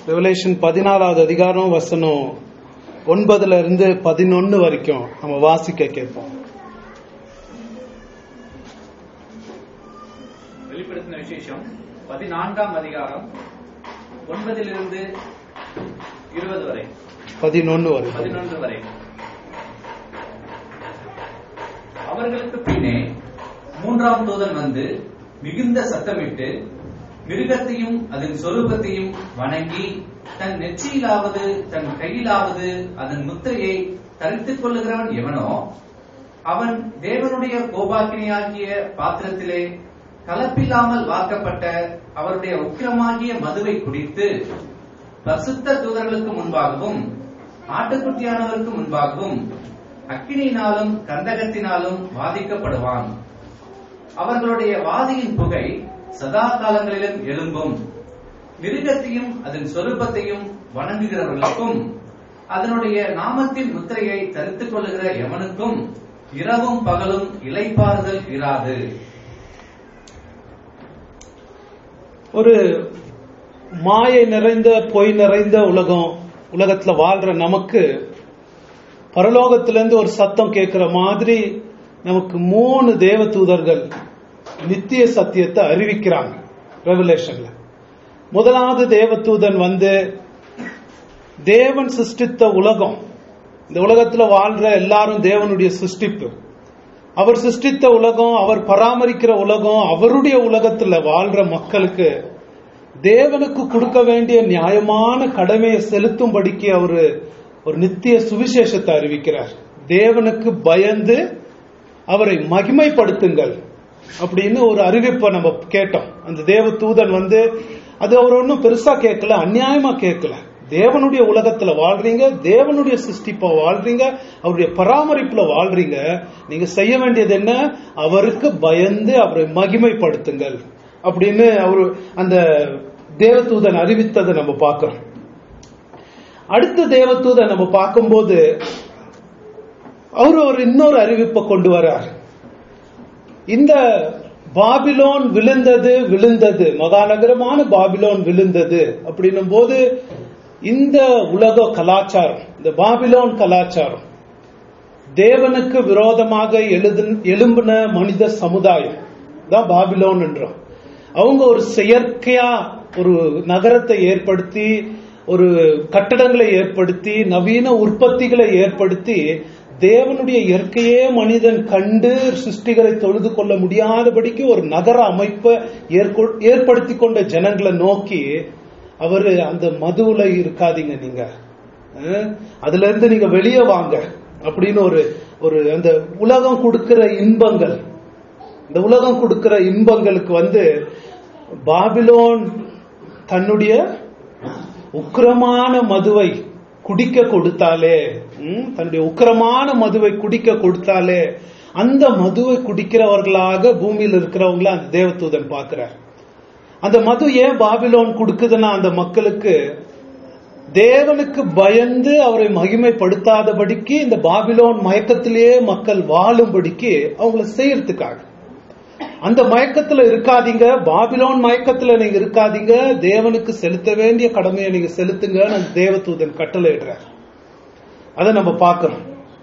Revelation பதினாலாவது அதிகாரம் வசனம் ஒன்பதுல இருந்து பதினொன்னு வரைக்கும் நம்ம வாசிக்க கேட்போம் வெளிப்படுத்தின விசேஷம் பதினான்காம் அதிகாரம் ஒன்பதிலிருந்து இருபது வரை பதினொன்னு வரைக்கும் பதினொன்று வரை அவர்களுக்கு பின்னே மூன்றாம் தூதன் வந்து மிகுந்த சத்தமிட்டு மிருகத்தையும் அதன் சொரூபத்தையும் வணங்கி தன் நெற்றியிலாவது தன் கையிலாவது அதன் முத்திரையை தரித்துக் கொள்ளுகிறவன் எவனோ அவன் தேவனுடைய கோபாக்கினியாகிய பாத்திரத்திலே கலப்பில்லாமல் வார்க்கப்பட்ட அவருடைய உக்கிரமாகிய மதுவை குடித்து பரிசுத்த தூதர்களுக்கு முன்பாகவும் ஆட்டுக்குட்டியானவருக்கு முன்பாகவும் அக்கினியினாலும் கந்தகத்தினாலும் வாதிக்கப்படுவான் அவர்களுடைய வாதியின் புகை சதா காலங்களிலும் எழும்பும் மிருகத்தையும் அதன் சொரூபத்தையும் வணங்குகிறவர்களுக்கும் அதனுடைய நாமத்தின் முத்திரையை தரித்துக் கொள்ளுகிற எவனுக்கும் இரவும் பகலும் இலைப்பாறுதல் இராது ஒரு மாயை நிறைந்த பொய் நிறைந்த உலகம் உலகத்துல வாழ்ற நமக்கு பரலோகத்திலிருந்து ஒரு சத்தம் கேட்கிற மாதிரி நமக்கு மூணு தேவ தூதர்கள் நித்திய சத்தியத்தை அறிவிக்கிறாங்க ரெவலேஷன்ல முதலாவது தேவதூதன் வந்து தேவன் சிருஷ்டித்த உலகம் இந்த உலகத்துல வாழ்ற எல்லாரும் தேவனுடைய சிருஷ்டிப்பு அவர் சிருஷ்டித்த உலகம் அவர் பராமரிக்கிற உலகம் அவருடைய உலகத்துல வாழ்ற மக்களுக்கு தேவனுக்கு கொடுக்க வேண்டிய நியாயமான கடமையை செலுத்தும்படிக்கு அவரு ஒரு நித்திய சுவிசேஷத்தை அறிவிக்கிறார் தேவனுக்கு பயந்து அவரை மகிமைப்படுத்துங்கள் அப்படின்னு ஒரு அறிவிப்பை நம்ம கேட்டோம் அந்த தேவ தூதன் வந்து அது அவர் ஒன்றும் பெருசா கேட்கல அநியாயமா கேட்கல தேவனுடைய உலகத்துல வாழ்றீங்க தேவனுடைய சிருஷ்டிப்பா வாழ்றீங்க அவருடைய பராமரிப்புல வாழ்றீங்க நீங்க செய்ய வேண்டியது என்ன அவருக்கு பயந்து அவரை மகிமைப்படுத்துங்கள் அப்படின்னு அவரு அந்த தேவதூதன் அறிவித்ததை நம்ம பார்க்கிறோம் அடுத்த தேவதூதன் நம்ம பார்க்கும்போது அவரு ஒரு இன்னொரு அறிவிப்பை கொண்டு வர்றார் இந்த பாபிலோன் விழுந்தது விழுந்தது மகாநகரமான பாபிலோன் விழுந்தது அப்படின்னும் போது இந்த உலக கலாச்சாரம் இந்த பாபிலோன் கலாச்சாரம் தேவனுக்கு விரோதமாக எழுது எழும்பின மனித சமுதாயம் தான் பாபிலோன் என்றோம் அவங்க ஒரு செயற்கையா ஒரு நகரத்தை ஏற்படுத்தி ஒரு கட்டடங்களை ஏற்படுத்தி நவீன உற்பத்திகளை ஏற்படுத்தி தேவனுடைய இயற்கையே மனிதன் கண்டு சிருஷ்டிகளை தொழுது கொள்ள முடியாதபடிக்கு ஒரு நகர அமைப்பை ஏற்படுத்தி கொண்ட ஜனங்களை நோக்கி அவரு அந்த மதுவுல இருக்காதீங்க நீங்க அதுல இருந்து நீங்க வெளியே வாங்க அப்படின்னு ஒரு ஒரு அந்த உலகம் கொடுக்கிற இன்பங்கள் இந்த உலகம் கொடுக்கிற இன்பங்களுக்கு வந்து பாபிலோன் தன்னுடைய உக்கிரமான மதுவை குடிக்க கொடுத்தாலே தன்னுடைய உக்கிரமான மதுவை குடிக்க கொடுத்தாலே அந்த மதுவை குடிக்கிறவர்களாக பூமியில் இருக்கிறவங்கள அந்த தேவதூதன் பார்க்கிறார் அந்த மது ஏன் பாபிலோன் கொடுக்குதுன்னா அந்த மக்களுக்கு தேவனுக்கு பயந்து அவரை மகிமைப்படுத்தாதபடிக்கு இந்த பாபிலோன் மயக்கத்திலேயே மக்கள் வாழும்படிக்கு அவங்கள செய்யறதுக்காக அந்த மயக்கத்துல இருக்காதீங்க பாபிலோன் மயக்கத்துல நீங்க இருக்காதீங்க தேவனுக்கு செலுத்த வேண்டிய கடமையை நீங்க செலுத்துங்க அந்த தேவதூதன் கட்டளை இடுறார் அதை நம்ம பார்க்கணும்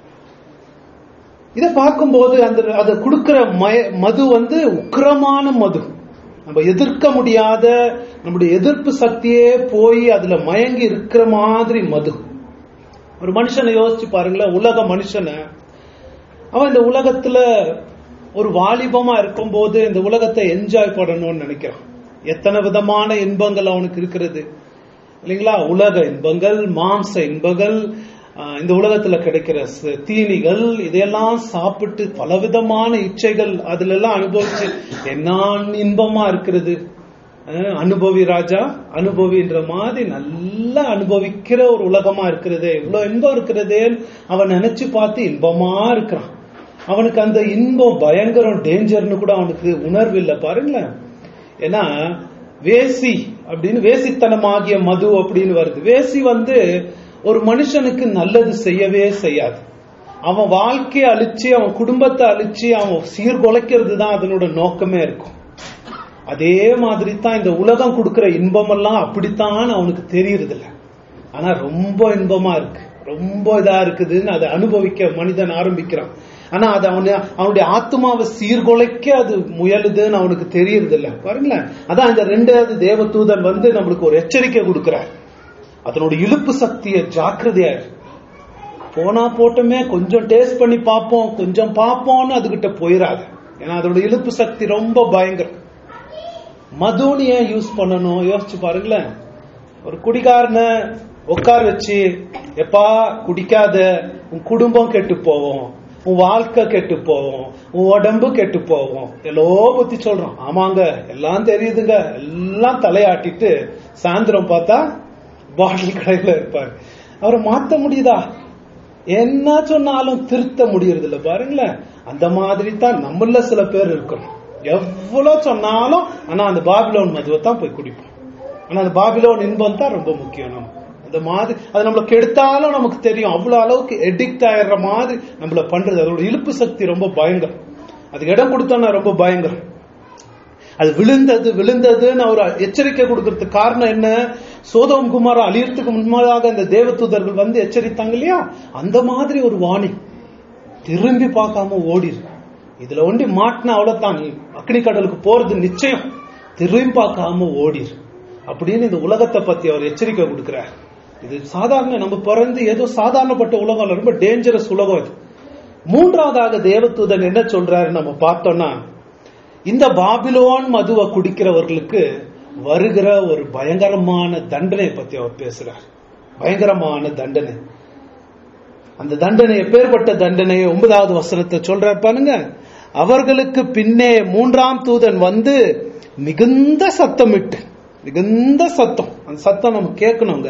இதை பார்க்கும்போது அந்த அதை கொடுக்கிற மய மது வந்து உக்கிரமான மது நம்ம எதிர்க்க முடியாத நம்முடைய எதிர்ப்பு சக்தியே போய் அதுல மயங்கி இருக்கிற மாதிரி மது ஒரு மனுஷனை யோசிச்சு பாருங்களேன் உலக மனுஷனை அவன் இந்த உலகத்துல ஒரு வாலிபமா இருக்கும்போது இந்த உலகத்தை என்ஜாய் பண்ணணும்னு நினைக்கிறான் எத்தனை விதமான இன்பங்கள் அவனுக்கு இருக்கிறது இல்லைங்களா உலக இன்பங்கள் மாம்ச இன்பங்கள் இந்த உலகத்துல கிடைக்கிற தீனிகள் இதையெல்லாம் சாப்பிட்டு பலவிதமான இச்சைகள் அதுல எல்லாம் அனுபவிச்சு என்ன இன்பமா இருக்கிறது அனுபவி ராஜா அனுபவின்ற மாதிரி நல்லா அனுபவிக்கிற ஒரு உலகமா இருக்கிறதே இவ்வளவு இன்பம் இருக்கிறதேன்னு அவன் நினைச்சு பார்த்து இன்பமா இருக்கிறான் அவனுக்கு அந்த இன்பம் பயங்கரம் டேஞ்சர்னு கூட அவனுக்கு உணர்வு இல்லை பாருங்களேன் ஏன்னா வேசி அப்படின்னு வேசித்தனமாகிய மது அப்படின்னு வருது வேசி வந்து ஒரு மனுஷனுக்கு நல்லது செய்யவே செய்யாது அவன் வாழ்க்கையை அழிச்சு அவன் குடும்பத்தை அழிச்சு அவன் சீர்குலைக்கிறது தான் அதனோட நோக்கமே இருக்கும் அதே மாதிரி தான் இந்த உலகம் கொடுக்கிற இன்பமெல்லாம் அப்படித்தான் அவனுக்கு தெரியறது இல்ல ஆனா ரொம்ப இன்பமா இருக்கு ரொம்ப இதா இருக்குதுன்னு அதை அனுபவிக்க மனிதன் ஆரம்பிக்கிறான் ஆனா அது அவனு அவனுடைய ஆத்மாவை சீர்குலைக்க அது முயலுதுன்னு அவனுக்கு தெரியறது இல்ல பாருங்களேன் அதான் இந்த ரெண்டாவது தேவதூதன் வந்து நம்மளுக்கு ஒரு எச்சரிக்கை கொடுக்கிறார் அதனோட இழுப்பு சக்தியை ஜாக்கிரதையா இரு. போனா போட்டோமே கொஞ்சம் டேஸ்ட் பண்ணி பார்ப்போம் கொஞ்சம் பார்ப்போம்னு அதுகிட்ட போயிடாது ஏன்னா அதோட இழுப்பு சக்தி ரொம்ப பயங்கரம் மதுன்னு ஏன் யூஸ் பண்ணணும் யோசிச்சு பாருங்களேன் ஒரு குடிகாரனை உட்கார வச்சு எப்பா குடிக்காத உன் குடும்பம் கெட்டு போவோம் உன் வாழ்க்கை கெட்டு போவோம் உன் உடம்பு கெட்டு போவோம் எல்லோ பத்தி சொல்றோம் ஆமாங்க எல்லாம் தெரியுதுங்க எல்லாம் தலையாட்டிட்டு சாயந்தரம் பார்த்தா பாட்டில் கடையில இருப்பாரு அவரை மாத்த முடியுதா என்ன சொன்னாலும் திருத்த முடியறது இல்ல பாருங்களேன் அந்த மாதிரி தான் நம்மள சில பேர் இருக்கணும் எவ்வளவு சொன்னாலும் ஆனா அந்த பாபிலோன் மதுவை தான் போய் குடிப்போம் ஆனா அந்த பாபிலோன் இன்பம் தான் ரொம்ப முக்கியம் நமக்கு அந்த மாதிரி அது நம்மள கெடுத்தாலும் நமக்கு தெரியும் அவ்வளவு அளவுக்கு எடிக்ட் ஆயிடுற மாதிரி நம்மள பண்றது அதோட இழுப்பு சக்தி ரொம்ப பயங்கரம் அதுக்கு இடம் கொடுத்தோம்னா ரொம்ப பயங்கரம் அது விழுந்தது விழுந்ததுன்னு அவர் எச்சரிக்கை கொடுக்கறதுக்கு காரணம் என்ன சோதம் குமார அழியறதுக்கு முன்னதாக இந்த தேவதூதர்கள் வந்து எச்சரித்தாங்க இல்லையா அந்த மாதிரி ஒரு வாணி திரும்பி பார்க்காம ஓடிரு இதுல ஒண்டி மாட்டின அவ்வளவுதான் நீ அக்னி கடலுக்கு போறது நிச்சயம் திரும்பி பார்க்காம ஓடிரு அப்படின்னு இந்த உலகத்தை பத்தி அவர் எச்சரிக்கை கொடுக்கிறார் இது சாதாரண நம்ம பிறந்து ஏதோ சாதாரணப்பட்ட உலகம் இல்ல, ரொம்ப டேஞ்சரஸ் உலகம் இது மூன்றாவதாக தேவதூதன் என்ன சொல்றாரு நம்ம பார்த்தோம்னா இந்த பாபிலோன் மதுவை குடிக்கிறவர்களுக்கு வருகிற ஒரு பயங்கரமான தண்டனை பத்தி அவர் பேசுறார் பயங்கரமான தண்டனை அந்த தண்டனை எப்பேற்பட்ட தண்டனை ஒன்பதாவது வசனத்தை சொல்றார் பாருங்க அவர்களுக்கு பின்னே மூன்றாம் தூதன் வந்து மிகுந்த சத்தமிட்டு மிகுந்த சத்தம் அந்த சத்தம் நம்ம கேட்கணுங்க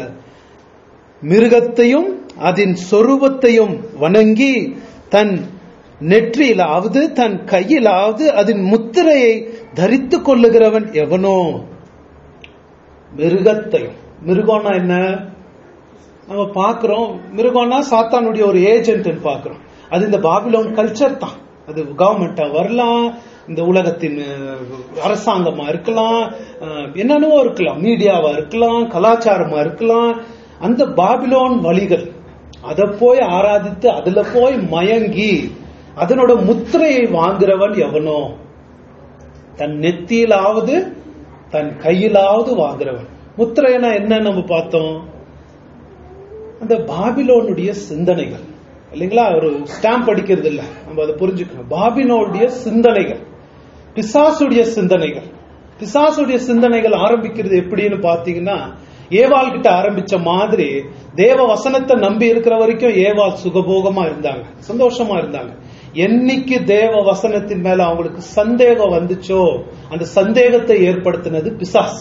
மிருகத்தையும் அதன் சொரூபத்தையும் வணங்கி தன் நெற்றியிலாவது தன் கையிலாவது அதன் முத்திரையை தரித்துக் கொள்ளுகிறவன் எவனோ மிருகத்தையும் மிருகம்னா என்ன நம்ம பார்க்கிறோம் மிருகம்னா சாத்தானுடைய ஒரு ஏஜென்ட் பார்க்கிறோம் அது இந்த பாபிலோன் கல்ச்சர் தான் அது கவர்மெண்டா வரலாம் இந்த உலகத்தின் அஹ், அரசாங்கமா இருக்கலாம் அஹ், என்னென்னவோ இருக்கலாம் மீடியாவா இருக்கலாம் கலாச்சாரமா இருக்கலாம் அந்த பாபிலோன் வழிகள் அதை போய் ஆராதித்து அதுல போய் மயங்கி அதனோட முத்திரையை வாங்குறவன் எவனோ தன் நெத்தியிலாவது தன் கையிலாவது வாங்குறவன் முத்திரைனா என்ன நம்ம பார்த்தோம் அந்த பாபிலோனுடைய சிந்தனைகள் இல்லைங்களா ஒரு ஸ்டாம்ப் அடிக்கிறது இல்ல நம்ம அதை புரிஞ்சுக்கணும் பாபிலோனுடைய சிந்தனைகள் பிசாசுடைய சிந்தனைகள் பிசாசுடைய சிந்தனைகள் ஆரம்பிக்கிறது எப்படின்னு பாத்தீங்கன்னா ஏவாள் கிட்ட ஆரம்பிச்ச மாதிரி தேவ வசனத்தை நம்பி இருக்கிற வரைக்கும் ஏவாள் சுகபோகமா இருந்தாங்க சந்தோஷமா இருந்தாங்க என்னைக்கு தேவ வசனத்தின் மேல அவங்களுக்கு சந்தேகம் வந்துச்சோ அந்த சந்தேகத்தை ஏற்படுத்தினது பிசாசு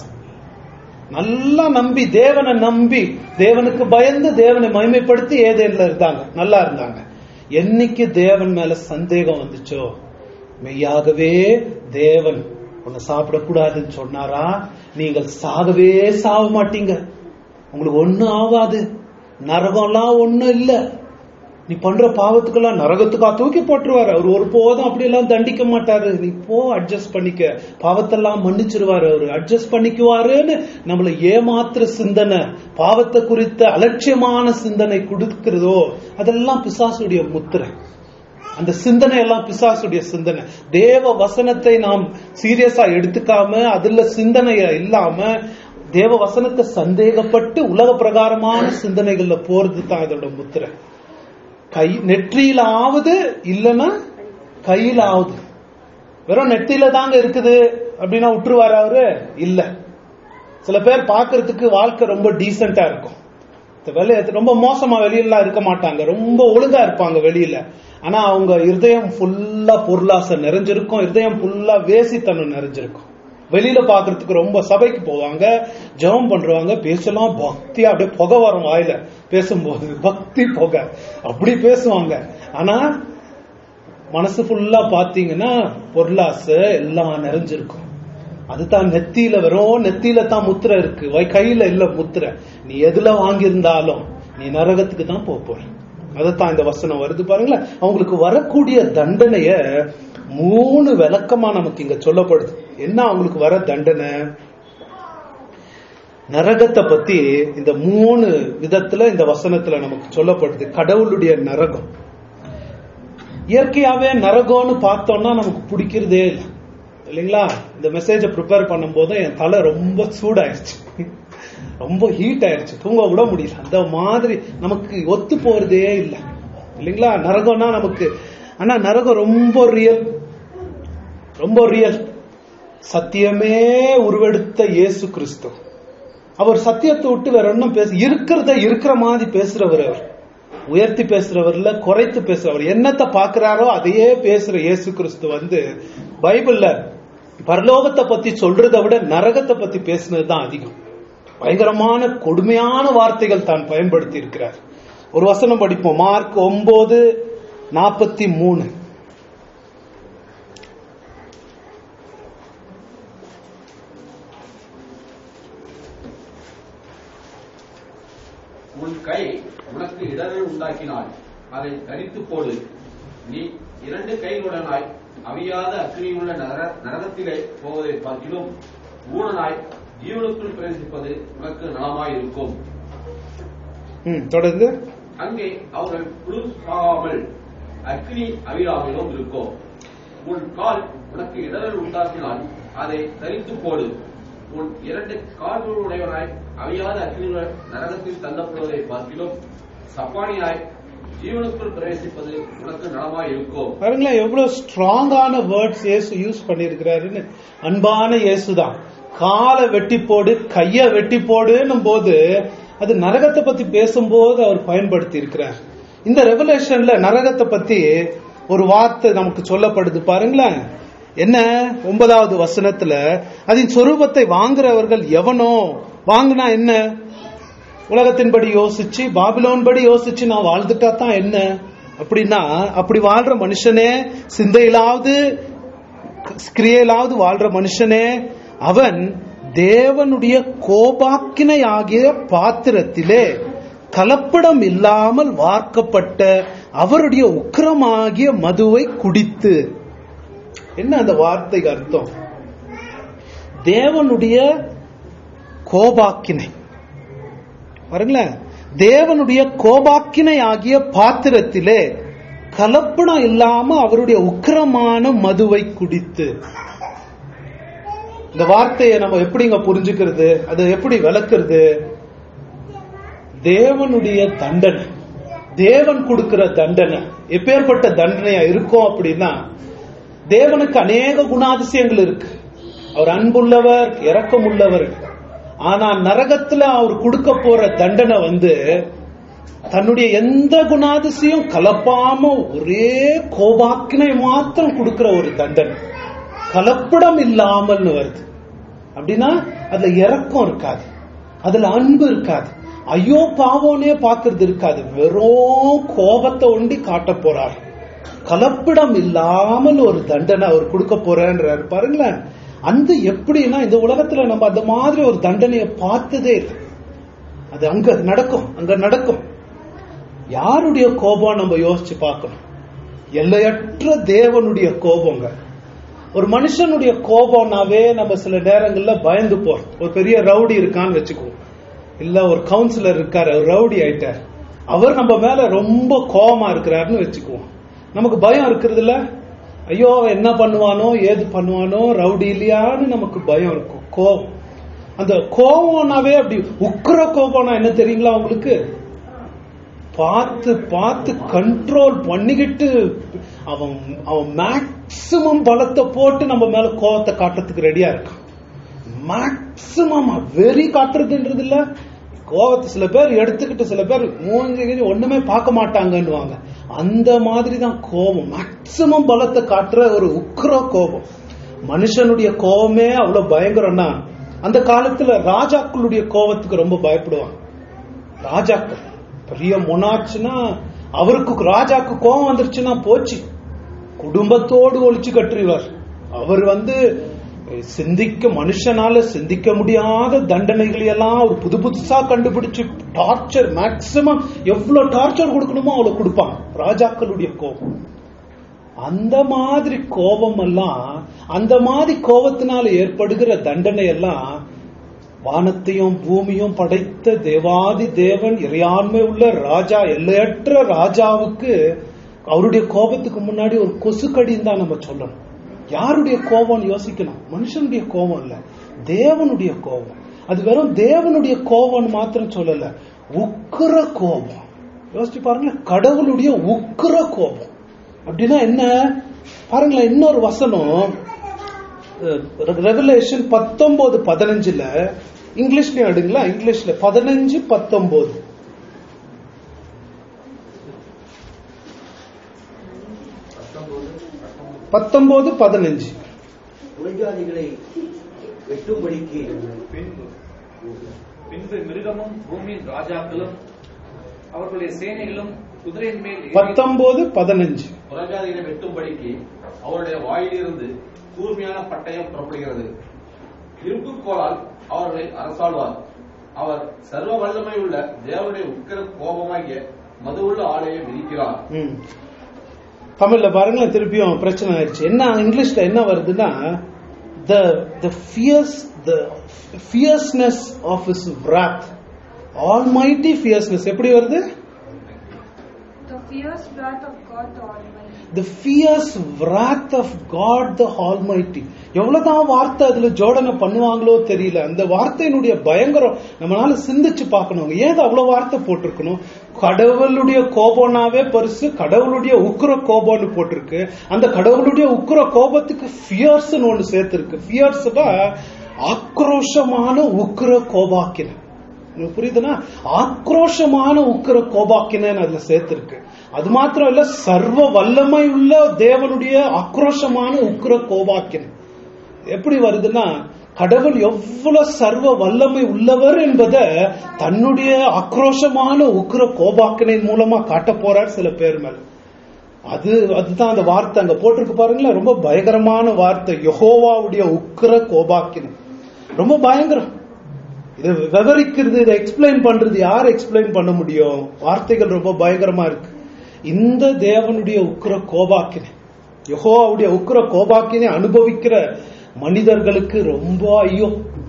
நல்லா நம்பி தேவனை நம்பி தேவனுக்கு பயந்து தேவனை மகிமைப்படுத்தி ஏதேன்ல இருந்தாங்க நல்லா இருந்தாங்க என்னைக்கு தேவன் மேல சந்தேகம் வந்துச்சோ மெய்யாகவே தேவன் உன்னை சாப்பிடக்கூடாதுன்னு சொன்னாரா நீங்கள் சாகவே சாக மாட்டீங்க உங்களுக்கு ஒண்ணும் ஆகாது நரகம்லாம் ஒண்ணும் இல்ல நீ பண்ற பாவத்துக்கெல்லாம் நரகத்துக்கா தூக்கி போட்டுருவாரு அவர் ஒரு போதும் அப்படி எல்லாம் தண்டிக்க மாட்டாரு நீ போ அட்ஜஸ்ட் பண்ணிக்க பாவத்தெல்லாம் மன்னிச்சிருவாரு அவரு அட்ஜஸ்ட் பண்ணிக்குவாருன்னு நம்மள ஏமாத்துற சிந்தனை பாவத்தை குறித்த அலட்சியமான சிந்தனை கொடுக்கிறதோ அதெல்லாம் பிசாசுடைய முத்திரை அந்த சிந்தனை எல்லாம் பிசாசுடைய சிந்தனை தேவ வசனத்தை நாம் சீரியஸா எடுத்துக்காம அதுல சிந்தனைய இல்லாம தேவ வசனத்தை சந்தேகப்பட்டு உலக பிரகாரமான சிந்தனைகள்ல போறது தான் இதோட முத்திரை கை நெற்றியிலாவது இல்லைன்னா கையிலாவது வெறும் நெத்தியில தாங்க இருக்குது அப்படின்னா விட்டுருவாரு அவரு இல்ல சில பேர் பார்க்கிறதுக்கு வாழ்க்கை ரொம்ப டீசெண்டா இருக்கும் இந்த வெளிய ரொம்ப மோசமா வெளியில இருக்க மாட்டாங்க ரொம்ப ஒழுங்கா இருப்பாங்க வெளியில ஆனா அவங்க இருதயம் ஃபுல்லா பொருளாசை நிறைஞ்சிருக்கும் இருதயம் ஃபுல்லா வேசித்தனம் நிறைஞ்சிருக்கும் வெளியில பாக்குறதுக்கு ரொம்ப சபைக்கு போவாங்க ஜெபம் பண்றவாங்க பேசலாம் பக்தியா அப்படியே புகை வரும் வாயில பேசும்போது பக்தி புகை அப்படி பேசுவாங்க ஆனா மனசு ஃபுல்லா பாத்தீங்கன்னா பொருளாசை எல்லாம் நிறைஞ்சிருக்கும் அதுதான் நெத்தியில வெறும் நெத்தியில தான் முத்திரை இருக்கு வை கையில இல்ல முத்திரை நீ எதுல வாங்கியிருந்தாலும் நீ நரகத்துக்கு தான் போக போற அதைத்தான் இந்த வசனம் வருது பாருங்களேன் அவங்களுக்கு வரக்கூடிய தண்டனைய மூணு விளக்கமா நமக்கு இங்க சொல்லப்படுது என்ன அவங்களுக்கு வர தண்டனை நரகத்தை பத்தி இந்த மூணு விதத்துல இந்த வசனத்துல நமக்கு சொல்லப்படுது கடவுளுடைய நரகம் இயற்கையாவே நரகம்னு பார்த்தோம்னா நமக்கு பிடிக்கிறதே இல்லை இல்லைங்களா இந்த மெசேஜை ப்ரிப்பேர் பண்ணும்போது என் தலை ரொம்ப சூடாயிருச்சு ரொம்ப ஹீட் ஆயிருச்சு தூங்க கூட முடியல அந்த மாதிரி நமக்கு ஒத்து போறதே இல்லை இல்லைங்களா நரகம்னா நமக்கு ஆனா நரகம் ரொம்ப ரியல் ரொம்ப ரியல் சத்தியமே உருவெடுத்த இயேசு கிறிஸ்து அவர் சத்தியத்தை விட்டு வேற ஒன்றும் பேச இருக்கிறத இருக்கிற மாதிரி பேசுறவர் அவர் உயர்த்தி பேசுறவர்ல குறைத்து பேசுறவர் என்னத்தை பாக்குறாரோ அதையே பேசுற இயேசு கிறிஸ்து வந்து பைபிள்ல பரலோகத்தை பத்தி சொல்றதை விட நரகத்தை பத்தி பேசுனது தான் அதிகம் பயங்கரமான கொடுமையான வார்த்தைகள் தான் பயன்படுத்தி இருக்கிறார் ஒரு வசனம் படிப்போம் மார்க் ஒன்பது நாற்பத்தி மூணு உன் கை உனக்கு இடரல் உண்டாக்கினால் அதை தரித்து போடு நீ இரண்டு கைகளுடனாய் அவியாத அக்னியுள்ள நர- நரகத்திலே போவதை பார்க்கிலும் ஊனனாய் ஜீவனுக்குள் பிரவேசிப்பது உனக்கு நலமாயிருக்கும் ம், தொடர்ந்து அங்கே அவர்கள் குளிர்காமல் அக்னி அவிழாமலும் இருக்கும் உன் கால் உனக்கு இடரல் உண்டாக்கினால் அதை தரித்து போடு உன் இரண்டு கால்களுடையவனாய் அவியாத அக்னியுள்ள நரகத்தில் தள்ளப்படுவதை பார்க்கிலும் சப்பானியாய் ஜீவனுக்குள் பிரவேசிப்பது உனக்கு நலமாயிருக்கும் பாருங்களேன் எவ்வளவு ஸ்ட்ராங்கான வேர்ட்ஸ் இயேசு யூஸ் பண்ணியிருக்கிறாருன்னு அன்பான இயேசு தான் காலை வெட்டி போடு கைய வெட்டி போடுன்னும் போது அது நரகத்தை பத்தி பேசும்போது அவர் பயன்படுத்தி இருக்கிறார் இந்த ரெவலேஷன்ல நரகத்தை பத்தி ஒரு வார்த்தை நமக்கு சொல்லப்படுது பாருங்களேன் என்ன ஒன்பதாவது வசனத்துல அதன் சொரூபத்தை வாங்குறவர்கள் எவனோ வாங்கினா என்ன உலகத்தின்படி யோசிச்சு பாபிலோன் படி யோசிச்சு நான் வாழ்ந்துட்டா தான் என்ன அப்படின்னா அப்படி வாழ்ற மனுஷனே சிந்தையிலாவது கிரியையிலாவது வாழ்ற மனுஷனே அவன் தேவனுடைய கோபாக்கினை ஆகிய பாத்திரத்திலே கலப்படம் இல்லாமல் வார்க்கப்பட்ட அவருடைய உக்கிரமாகிய மதுவை குடித்து என்ன அந்த வார்த்தைக்கு அர்த்தம் தேவனுடைய கோபாக்கினை பாருங்களேன் தேவனுடைய கோபாக்கினை ஆகிய பாத்திரத்திலே கலப்படம் இல்லாம அவருடைய உக்கிரமான மதுவை குடித்து இந்த வார்த்தையை நம்ம எப்படிங்க புரிஞ்சுக்கிறது அது எப்படி விளக்குறது தேவனுடைய தண்டனை தேவன் கொடுக்கிற தண்டனை எப்பேற்பட்ட தண்டனையா இருக்கும் அப்படின்னா தேவனுக்கு அநேக குணாதிசயங்கள் இருக்கு அவர் அன்புள்ளவர் இரக்கமுள்ளவர் ஆனா நரகத்துல அவர் கொடுக்க போற தண்டனை வந்து தன்னுடைய எந்த குணாதிசயம் கலப்பாம ஒரே கோபாக்கினை மாத்திரம் கொடுக்கிற ஒரு தண்டனை கலப்படம் இல்லாமல்னு வருது அப்படின்னா அதுல இரக்கம் இருக்காது அதுல அன்பு இருக்காது ஐயோ பாவோனே பாக்குறது இருக்காது வெறும் கோபத்தை ஒண்டி காட்ட போறார் கலப்பிடம் இல்லாமல் ஒரு தண்டனை அவர் கொடுக்க போறேன்றாரு பாருங்களேன் அந்த எப்படின்னா இந்த உலகத்துல நம்ம அந்த மாதிரி ஒரு தண்டனையை பார்த்ததே இல்லை அது அங்க நடக்கும் அங்க நடக்கும் யாருடைய கோபம் நம்ம யோசிச்சு பார்க்கணும் எல்லையற்ற தேவனுடைய கோபங்க ஒரு மனுஷனுடைய கோபம்னாவே நம்ம சில நேரங்கள்ல பயந்து போறோம் ஒரு பெரிய ரவுடி இருக்கான்னு வச்சுக்குவோம் இல்ல ஒரு கவுன்சிலர் இருக்காரு அவர் ரவுடி ஆயிட்டார் அவர் நம்ம மேல ரொம்ப கோபமா இருக்கிறாருன்னு வச்சுக்குவோம் நமக்கு பயம் இருக்கிறது இல்ல ஐயோ அவன் என்ன பண்ணுவானோ ஏது பண்ணுவானோ ரவுடி இல்லையான்னு நமக்கு பயம் இருக்கும் கோபம் அந்த கோபம்னாவே அப்படி உக்கிர கோபம்னா என்ன தெரியுங்களா உங்களுக்கு பார்த்து பார்த்து கண்ட்ரோல் பண்ணிக்கிட்டு அவன் அவன் மேக்சிமம் பலத்தை போட்டு நம்ம மேல கோவத்தை காட்டுறதுக்கு ரெடியா இருக்கான் மேக்சிமம் வெறி காட்டுறதுன்றது இல்ல கோவத்தை சில பேர் எடுத்துக்கிட்டு சில பேர் மூஞ்சி கீஞ்சி ஒண்ணுமே பார்க்க மாட்டாங்கன்னுவாங்க அந்த மாதிரி தான் கோபம் மேக்சிமம் பலத்தை காட்டுற ஒரு உக்கிர கோபம் மனுஷனுடைய கோபமே அவ்வளவு பயங்கரம்னா அந்த காலத்துல ராஜாக்களுடைய கோபத்துக்கு ரொம்ப பயப்படுவாங்க ராஜாக்கள் பெரிய முனாச்சுன்னா அவருக்கு ராஜாக்கு கோபம் வந்துருச்சுன்னா போச்சு குடும்பத்தோடு ஒழிச்சு கட்டுருவார் அவர் வந்து சிந்திக்க மனுஷனால சிந்திக்க முடியாத தண்டனைகளை எல்லாம் அவர் புது புதுசா கண்டுபிடிச்சு டார்ச்சர் மேக்சிமம் எவ்வளவு டார்ச்சர் கொடுக்கணுமோ அவ்வளவு கொடுப்பாங்க ராஜாக்களுடைய கோபம் அந்த மாதிரி கோபம் எல்லாம் அந்த மாதிரி கோபத்தினால ஏற்படுகிற தண்டனை எல்லாம் வானத்தையும் பூமியும் படைத்த தேவாதி தேவன் இறையாண்மை உள்ள ராஜா எல்லையற்ற ராஜாவுக்கு அவருடைய கோபத்துக்கு முன்னாடி ஒரு கொசுக்கடின்னு தான் நம்ம சொல்லணும் யாருடைய கோபம்னு யோசிக்கணும் மனுஷனுடைய கோபம் இல்ல தேவனுடைய கோபம் அது வெறும் தேவனுடைய கோபம்னு மாத்திரம் சொல்லல உக்கிர கோபம் யோசிச்சு பாருங்களேன் கடவுளுடைய உக்கிர கோபம் அப்படின்னா என்ன பாருங்களேன் இன்னொரு வசனம் ரெவலேஷன் பத்தொன்பது பதினஞ்சுல இங்கிலீஷ்லயும் எடுங்களா இங்கிலீஷ்ல பதினஞ்சு பத்தொன்பது பத்தொன்பது பதினஞ்சு புறஜாதிகளை வெட்டும்படிக்கு பின்பு பின்பு மிருகமும் பூமியின் ராஜாக்களும் அவர்களுடைய சேனைகளும் குதிரையின் மேல் ஏறி- பத்தொன்பது பதினஞ்சு புறஜாதிகளை வெட்டும்படிக்கு அவருடைய வாயிலிருந்து கூர்மையான பட்டயம் புறப்படுகிறது இரும்பு கோலால் அவர்களை அரசாழ்வார் அவர் சர்வ வல்லமை உள்ள தேவனுடைய உக்கிர கோபமாகிய மதுவுள்ள ஆலையை விதிக்கிறார் ம். தமிழ்ல பாருங்களேன் திருப்பியும் பிரச்சனை ஆயிடுச்சு என்ன இங்கிலீஷ்ல என்ன வருதுன்னா the the fierce the fierceness of is wrath almighty fierceness எப்படி வருது The fierce wrath of God the Almighty. The fierce wrath of God the almighty எவ்வளவுதான் வார்த்தை அதுல ஜோடனை பண்ணுவாங்களோ தெரியல அந்த வார்த்தையினுடைய பயங்கரம் நம்மளால சிந்திச்சு பார்க்கணும் ஏன் அவ்வளவு வார்த்தை போட்டிருக்கணும் கடவுளுடைய கோபம்னாவே பெருசு கடவுளுடைய உக்கிர கோபம்னு போட்டிருக்கு அந்த கடவுளுடைய உக்கிர கோபத்துக்கு ஃபியர்ஸ்னு ஒண்ணு சேர்த்திருக்கு ஃபியர்ஸ்னா ஆக்ரோஷமான உக்கிர கோபாக்கின உங்களுக்கு புரியுதுன்னா ஆக்ரோஷமான உக்கிர கோபாக்கினன் அதுல சேர்த்திருக்கு அது மாத்திரம் இல்ல சர்வ வல்லமை உள்ள தேவனுடைய ஆக்ரோஷமான உக்கிர கோபாக்கினன் எப்படி வருதுன்னா கடவுள் எவ்வளவு சர்வ வல்லமை உள்ளவர் என்பதை தன்னுடைய ஆக்ரோஷமான உக்கிர கோபாக்கினின் மூலமா காட்ட போறார் சில பேர் மேல அது அதுதான் அந்த வார்த்தை அங்க போட்டிருக்கு பாருங்களேன் ரொம்ப பயங்கரமான வார்த்தை யெகோவாவுடைய உக்கிர கோபாக்கினம் ரொம்ப பயங்கரம் இதை விவரிக்கிறது இதை எக்ஸ்பிளைன் பண்றது யார் எக்ஸ்பிளைன் பண்ண முடியும் வார்த்தைகள் ரொம்ப பயங்கரமா இருக்கு இந்த தேவனுடைய உக்கிர கோபாக்கினை யெகோவாவுடைய உக்கிர கோபாக்கினை அனுபவிக்கிற மனிதர்களுக்கு ரொம்ப ஐயோ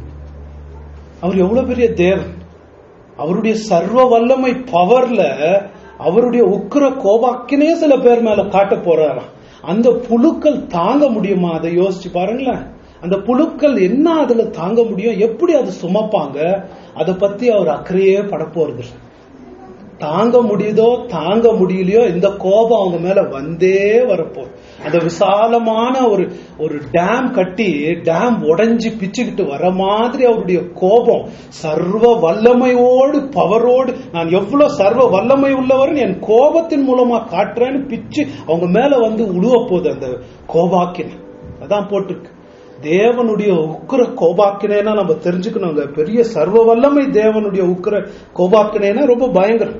அவர் எவ்வளவு பெரிய தேவன் அவருடைய சர்வ வல்லமை பவர்ல அவருடைய உக்கிர கோபாக்கினே சில பேர் மேல காட்ட போறாராம் அந்த புழுக்கள் தாங்க முடியுமா அதை யோசிச்சு பாருங்களேன் அந்த புழுக்கள் என்ன அதுல தாங்க முடியும் எப்படி அது சுமப்பாங்க அதை பத்தி அவர் அக்கறையே பட போறது இல்ல. தாங்க முடியுதோ தாங்க முடியலையோ இந்த கோபம் அவங்க மேல வந்தே வரப்போகுது அந்த விசாலமான ஒரு ஒரு டேம் கட்டி டேம் உடைஞ்சு பிச்சுக்கிட்டு வர மாதிரி அவருடைய கோபம் சர்வ வல்லமையோடு பவரோடு நான் எவ்வளவு சர்வ வல்லமை உள்ளவர்னு என் கோபத்தின் மூலமா காட்டுறேன்னு பிச்சு அவங்க மேல வந்து உழுவ போகுது அந்த கோபாக்கினை அதான் போட்டிருக்கு தேவனுடைய உக்கிர கோபாக்கினேனா நம்ம தெரிஞ்சுக்கணுங்க பெரிய சர்வ வல்லமை தேவனுடைய உக்கிர கோபாக்கினேனா ரொம்ப பயங்கரம்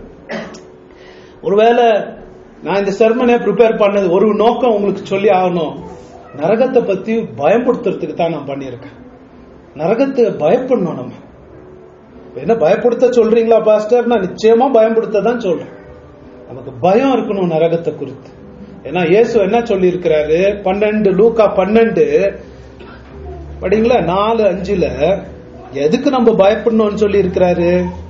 ஒருவேளை நான் இந்த செர்மனே ப்ரிப்பேர் பண்ணது ஒரு நோக்கம் உங்களுக்கு சொல்லி ஆகணும் நரகத்தை பத்தி பயப்படுத்துறதுக்கு தான் நான் பண்ணியிருக்கேன் நரகத்தை பயப்படணும் நம்ம என்ன பயப்படுத்த சொல்றீங்களா பாஸ்டர் நான் நிச்சயமா பயப்படுத்த தான் சொல்றேன் நமக்கு பயம் இருக்கணும் நரகத்தை குறித்து ஏன்னா இயேசு என்ன சொல்லி இருக்கிறாரு பன்னெண்டு லூக்கா பன்னெண்டு படிங்களா நாலு அஞ்சுல எதுக்கு நம்ம பயப்படணும்னு சொல்லி இருக்கிறாரு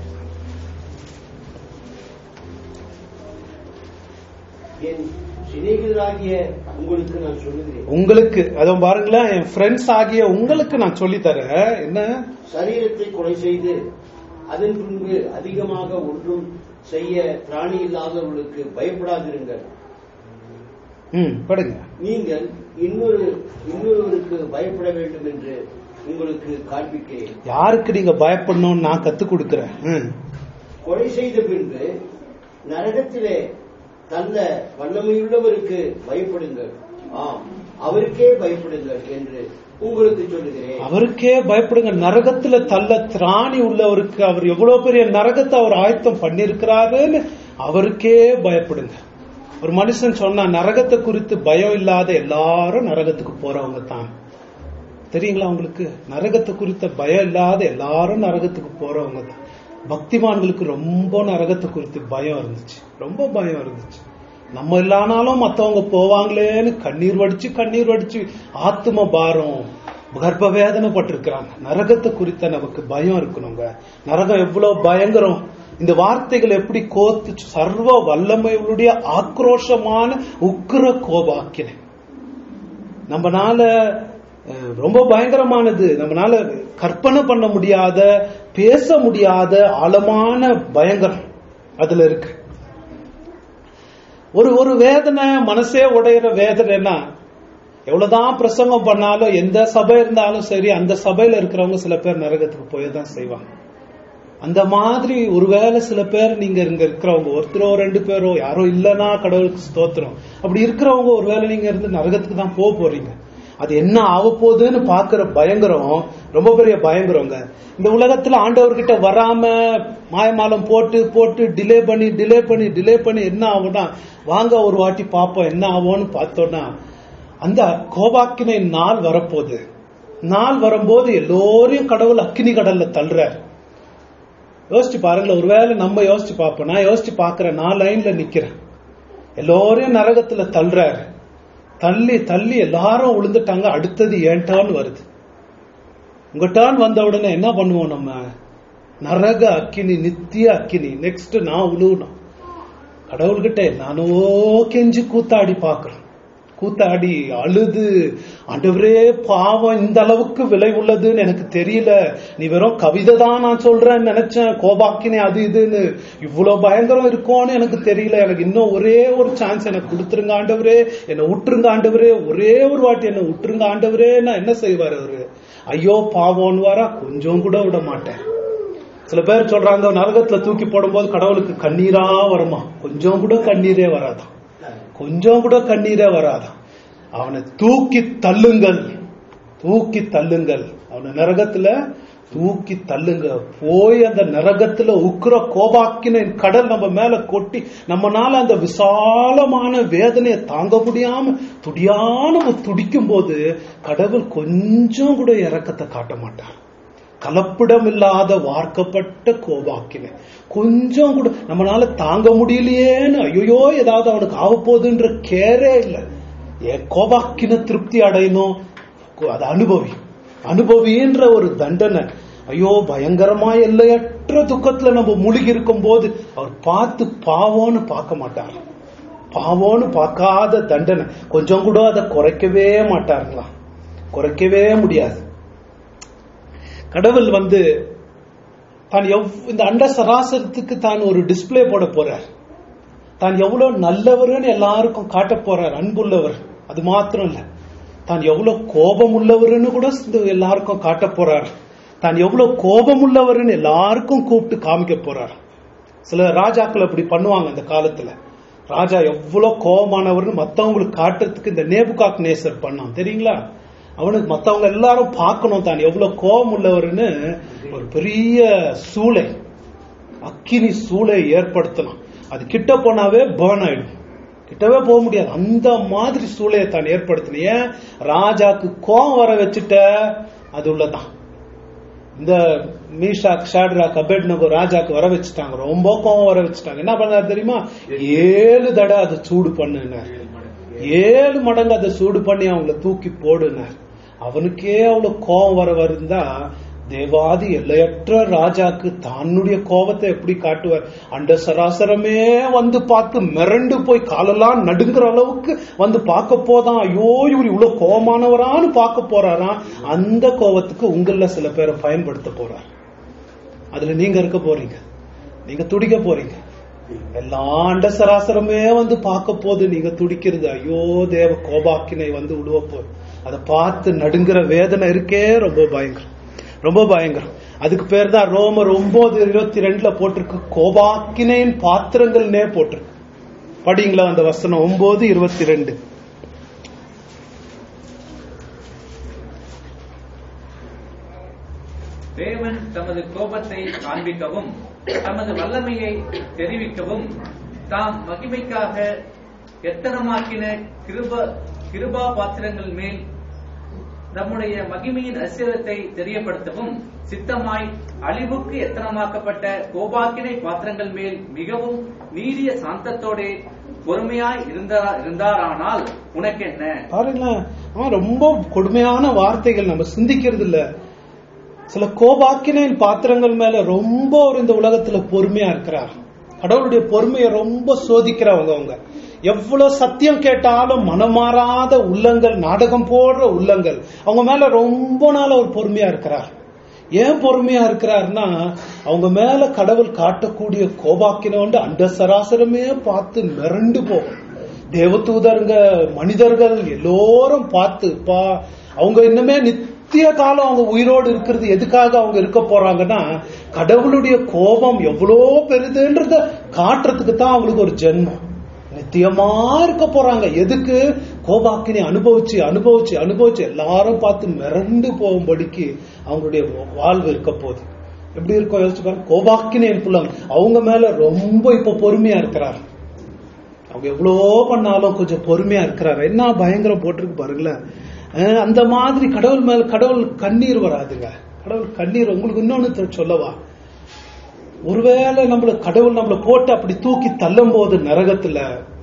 என் சிநேகிதராகிய உங்களுக்கு நான் சொல்லுகிறேன் உங்களுக்கு அதுவும் பாருங்களேன் என் ஃப்ரெண்ட்ஸ் ஆகிய உங்களுக்கு நான் சொல்லி தரேன் என்ன சரீரத்தை கொலை செய்து அதன் பின்பு அதிகமாக ஒன்றும் செய்ய பிராணி இல்லாதவர்களுக்கு பயப்படாதிருங்கள் ம் படுங்க நீங்கள் இன்னொரு இன்னொருவருக்கு பயப்பட வேண்டும் என்று உங்களுக்கு காண்பிக்கிறேன் யாருக்கு நீங்க பயப்படணும்னு நான் கத்து கொடுக்கறேன் ம். கொலை செய்த பின்பு நரகத்திலே தந்த வல்லமையுள்ளவருக்கு பயப்படுங்கள் ஆம் அவருக்கே பயப்படுங்கள் என்று உங்களுக்கு சொல்லுகிறேன் அவருக்கே பயப்படுங்க நரகத்துல தள்ள திராணி உள்ளவருக்கு அவர் எவ்வளவு பெரிய நரகத்தை அவர் ஆயத்தம் பண்ணிருக்கிறாருன்னு அவருக்கே பயப்படுங்க ஒரு மனுஷன் சொன்னா நரகத்தை குறித்து பயம் இல்லாத எல்லாரும் நரகத்துக்கு போறவங்க தான் தெரியுங்களா உங்களுக்கு நரகத்தை குறித்த பயம் இல்லாத எல்லாரும் நரகத்துக்கு போறவங்க தான் பக்திமான்களுக்கு ரொம்ப நரகத்தை குறித்து பயம் இருந்துச்சு ரொம்ப பயம் இருந்துச்சு நம்ம இல்லைனாலும் மத்தவங்க போவாங்களேன்னு கண்ணீர் வடிச்சு கண்ணீர் வடிச்சு ஆத்ம பாரம் கர்ப்ப வேதனை பட்டிருக்கிறாங்க நரகத்தை குறித்த நமக்கு பயம் இருக்கணுங்க நரகம் எவ்வளவு பயங்கரம் இந்த வார்த்தைகள் எப்படி கோத்து சர்வ வல்லமையுடைய ஆக்ரோஷமான உக்கிர கோபாக்கினை நம்மனால அஹ், ரொம்ப பயங்கரமானது நம்மனால கற்பனை பண்ண முடியாத பேச முடியாத ஆழமான பயங்கரம் அதுல இருக்கு ஒரு ஒரு வேதனை மனசே உடையிற வேதனைன்னா எவ்வளவுதான் பிரசங்கம் பண்ணாலும் எந்த சபை இருந்தாலும் சரி அந்த சபையில இருக்கிறவங்க சில பேர் நரகத்துக்கு போய் தான் செய்வாங்க அந்த மாதிரி ஒருவேளை சில பேர் நீங்க இங்க இருக்கிறவங்க ஒருத்தரோ ரெண்டு பேரோ யாரோ இல்லைன்னா கடவுளுக்கு ஸ்தோத்திரம் அப்படி இருக்கிறவங்க ஒருவேளை நீங்க இருந்து நரகத்துக்கு தான் போக போறீங்க அது என்ன ஆக போகுதுன்னு பாக்குற பயங்கரம் ரொம்ப பெரிய பயங்கரங்க இந்த உலகத்துல ஆண்டவர்கிட்ட வராம மாயமாலம் போட்டு போட்டு டிலே பண்ணி டிலே பண்ணி டிலே பண்ணி என்ன ஆகும்னா வாங்க ஒரு வாட்டி பார்ப்போம் என்ன ஆகும்னு பார்த்தோம்னா அந்த கோபாக்கினை நாள் வரப்போகுது நாள் வரும்போது எல்லோரையும் கடவுள் அக்கினி கடல்ல தள்ளுறாரு யோசிச்சு பாருங்களேன் ஒருவேளை நம்ம யோசிச்சு பார்ப்போம் நான் யோசிச்சு பார்க்கிறேன் நான் லைன்ல நிக்கிறேன் எல்லோரையும் நரகத்துல தள்ளுறாரு தள்ளி தள்ளி எல்லாரும் விழுந்துட்டாங்க அடுத்தது ஏன் டர்ன் வருது உங்க டர்ன் வந்த உடனே என்ன பண்ணுவோம் நம்ம நரக அக்கினி நித்திய அக்கினி நெக்ஸ்ட் நான் உழுவணும் கடவுள்கிட்ட நானோ கெஞ்சி கூத்தாடி பார்க்கிறோம் கூத்தாடி அழுது ஆண்டவரே பாவம் இந்த அளவுக்கு விலை உள்ளதுன்னு எனக்கு தெரியல நீ வெறும் கவிதை தான் நான் சொல்றேன்னு நினைச்சேன் கோபாக்கினே அது இதுன்னு இவ்வளவு பயங்கரம் இருக்கும்னு எனக்கு தெரியல எனக்கு இன்னும் ஒரே ஒரு சான்ஸ் எனக்கு கொடுத்துருங்க ஆண்டவரே என்னை விட்டுருங்க ஆண்டவரே ஒரே ஒரு வாட்டி என்னை விட்டுருங்க ஆண்டவரே நான் என்ன செய்வார் அவரு ஐயோ பாவம்னு வாரா கொஞ்சம் கூட விட மாட்டேன் சில பேர் சொல்றாங்க நரகத்துல தூக்கி போடும்போது கடவுளுக்கு கண்ணீரா வருமா கொஞ்சம் கூட கண்ணீரே வராதான் கொஞ்சம் கூட கண்ணீரே வராதான் அவனை தூக்கி தள்ளுங்கள் தூக்கி தள்ளுங்கள் அவனை நரகத்துல தூக்கி தள்ளுங்க போய் அந்த நரகத்துல உக்கிர கோபாக்கின கடல் நம்ம மேல கொட்டி நம்மனால அந்த விசாலமான வேதனையை தாங்க முடியாம துடியான துடிக்கும் போது கடவுள் கொஞ்சம் கூட இறக்கத்தை காட்ட மாட்டார் கலப்பிடம் இல்லாத வார்க்கப்பட்ட கோபாக்கின கொஞ்சம் கூட நம்மளால தாங்க முடியலையேன்னு ஐயோ ஏதாவது அவனுக்கு ஆக போகுதுன்ற கேரே இல்லை என் கோபாக்கின திருப்தி அடையணும் அதை அனுபவி அனுபவின்ற ஒரு தண்டனை ஐயோ பயங்கரமா எல்லையற்ற துக்கத்துல நம்ம முழுகி இருக்கும் போது அவர் பார்த்து பாவோன்னு பார்க்க மாட்டார் பாவோன்னு பார்க்காத தண்டனை கொஞ்சம் கூட அதை குறைக்கவே மாட்டாருங்களாம் குறைக்கவே முடியாது கடவுள் வந்து தான் எவ் இந்த அண்ட சராசரத்துக்கு தான் ஒரு டிஸ்பிளே போட போறார் தான் எவ்வளவு நல்லவர்னு எல்லாருக்கும் காட்ட போறார் அன்புள்ளவர் அது மாத்திரம் இல்ல தான் எவ்வளவு கோபம் உள்ளவர்னு கூட இந்த எல்லாருக்கும் காட்ட போறார் தான் எவ்வளவு கோபம் உள்ளவர்னு எல்லாருக்கும் கூப்பிட்டு காமிக்க போறார் சில ராஜாக்கள் அப்படி பண்ணுவாங்க அந்த காலத்துல ராஜா எவ்வளவு கோபமானவர்னு மத்தவங்களுக்கு காட்டுறதுக்கு இந்த நேபுகாக் நேசர் பண்ணான் தெரியுங்களா அவனுக்கு மத்தவங்க எல்லாரும் பார்க்கணும் தான் எவ்வளவு கோபம் உள்ளவர்னு ஒரு பெரிய சூளை அக்கினி சூளை ஏற்படுத்தணும் அது கிட்ட போனாவே பேர்ன் ஆயிடும் கிட்டவே போக முடியாது அந்த மாதிரி சூளையை தான் ஏற்படுத்தின ஏன் ராஜாக்கு கோபம் வர வச்சுட்ட அது உள்ளதான் இந்த மீஷாக் ஷாட்ராக் அபெட்னகோ ராஜாக்கு வர வச்சுட்டாங்க ரொம்ப கோபம் வர வச்சுட்டாங்க என்ன பண்ணாரு தெரியுமா ஏழு தடவை அதை சூடு பண்ணுனார் ஏழு மடங்கு அதை சூடு பண்ணி அவங்கள தூக்கி போடுனார் அவனுக்கே அவ்வளவு கோபம் வர வருந்தா தேவாதி எல்லையற்ற ராஜாக்கு தன்னுடைய கோபத்தை எப்படி காட்டுவார் அண்ட சராசரமே வந்து பார்த்து மிரண்டு போய் காலெல்லாம் நடுங்குற அளவுக்கு வந்து பார்க்க போதான் ஐயோ இவர் இவ்வளவு கோபமானவரான்னு பார்க்க போறாராம் அந்த கோபத்துக்கு உங்கள சில பேரை பயன்படுத்த போறார் அதுல நீங்க இருக்க போறீங்க நீங்க துடிக்க போறீங்க எல்லா அண்ட சராசரமே வந்து பார்க்க போது நீங்க துடிக்கிறது ஐயோ தேவ கோபாக்கினை வந்து உழுவ போகுது அதை பார்த்து நடுங்குற வேதனை இருக்கே ரொம்ப பயங்கரம் ரொம்ப பயங்கரம் அதுக்கு பேர் தான் ரோமர் ஒன்பது இருபத்தி ரெண்டுல போட்டிருக்கு கோபாக்கினையின் பாத்திரங்கள்னே போட்டிருக்கு படிங்களா அந்த வசனம் ஒன்பது இருபத்தி ரெண்டு தேவன் தமது கோபத்தை காண்பிக்கவும் தமது வல்லமையை தெரிவிக்கவும் தாம் மகிமைக்காக எத்தனமாக்கின கிருப கிருபா பாத்திரங்கள் மேல் நம்முடைய மகிமையின் அசிரத்தை தெரியப்படுத்தவும் சித்தமாய் அழிவுக்கு எத்தனமாக்கப்பட்ட கோபாக்கினை பாத்திரங்கள் மேல் மிகவும் நீடிய சாந்தத்தோடே பொறுமையாய் இருந்தாரா இருந்தாரானால் உனக்கு என்ன பாருங்களேன் அவன் ரொம்ப கொடுமையான வார்த்தைகள் நம்ம சிந்திக்கிறது இல்ல சில கோபாக்கினின் பாத்திரங்கள் மேல ரொம்ப ஒரு இந்த உலகத்துல பொறுமையா இருக்கிறார் கடவுளுடைய பொறுமையை ரொம்ப சோதிக்கிறவங்க அவங்க எவ்வளவு சத்தியம் கேட்டாலும் மனமாறாத உள்ளங்கள் நாடகம் போடுற உள்ளங்கள் அவங்க மேல ரொம்ப நாள் அவர் பொறுமையா இருக்கிறார் ஏன் பொறுமையா இருக்கிறார்னா அவங்க மேல கடவுள் காட்டக்கூடிய கோபாக்கினோண்டு அண்ட சராசரமே பார்த்து மிரண்டு போகும் தேவதூதருங்க மனிதர்கள் எல்லோரும் பார்த்து பா அவங்க இன்னுமே நித்திய காலம் அவங்க உயிரோடு இருக்கிறது எதுக்காக அவங்க இருக்க போறாங்கன்னா கடவுளுடைய கோபம் எவ்வளோ பெரிதுன்றத காட்டுறதுக்கு தான் அவங்களுக்கு ஒரு ஜென்மம் நித்தியமா இருக்க போறாங்க எதுக்கு கோபாக்கினை அனுபவிச்சு அனுபவிச்சு அனுபவிச்சு எல்லாரும் பார்த்து மிரண்டு போகும்படிக்கு அவங்களுடைய வாழ்வு இருக்க போகுது எப்படி இருக்கும் யோசிச்சு பாருங்க கோபாக்கினை புள்ளங்க அவங்க மேல ரொம்ப இப்ப பொறுமையா இருக்கிறார் அவங்க எவ்வளோ பண்ணாலும் கொஞ்சம் பொறுமையா இருக்கிறாரு என்ன பயங்கரம் போட்டிருக்கு பாருங்களேன் அஹ் அந்த மாதிரி கடவுள் மேல கடவுள் கண்ணீர் வராதுங்க கடவுள் கண்ணீர் உங்களுக்கு இன்னொன்னு சொல்லவா ஒருவேளை நம்மள கடவுள் நம்மள போட்டு அப்படி தூக்கி தள்ளும் போது நரகத்துல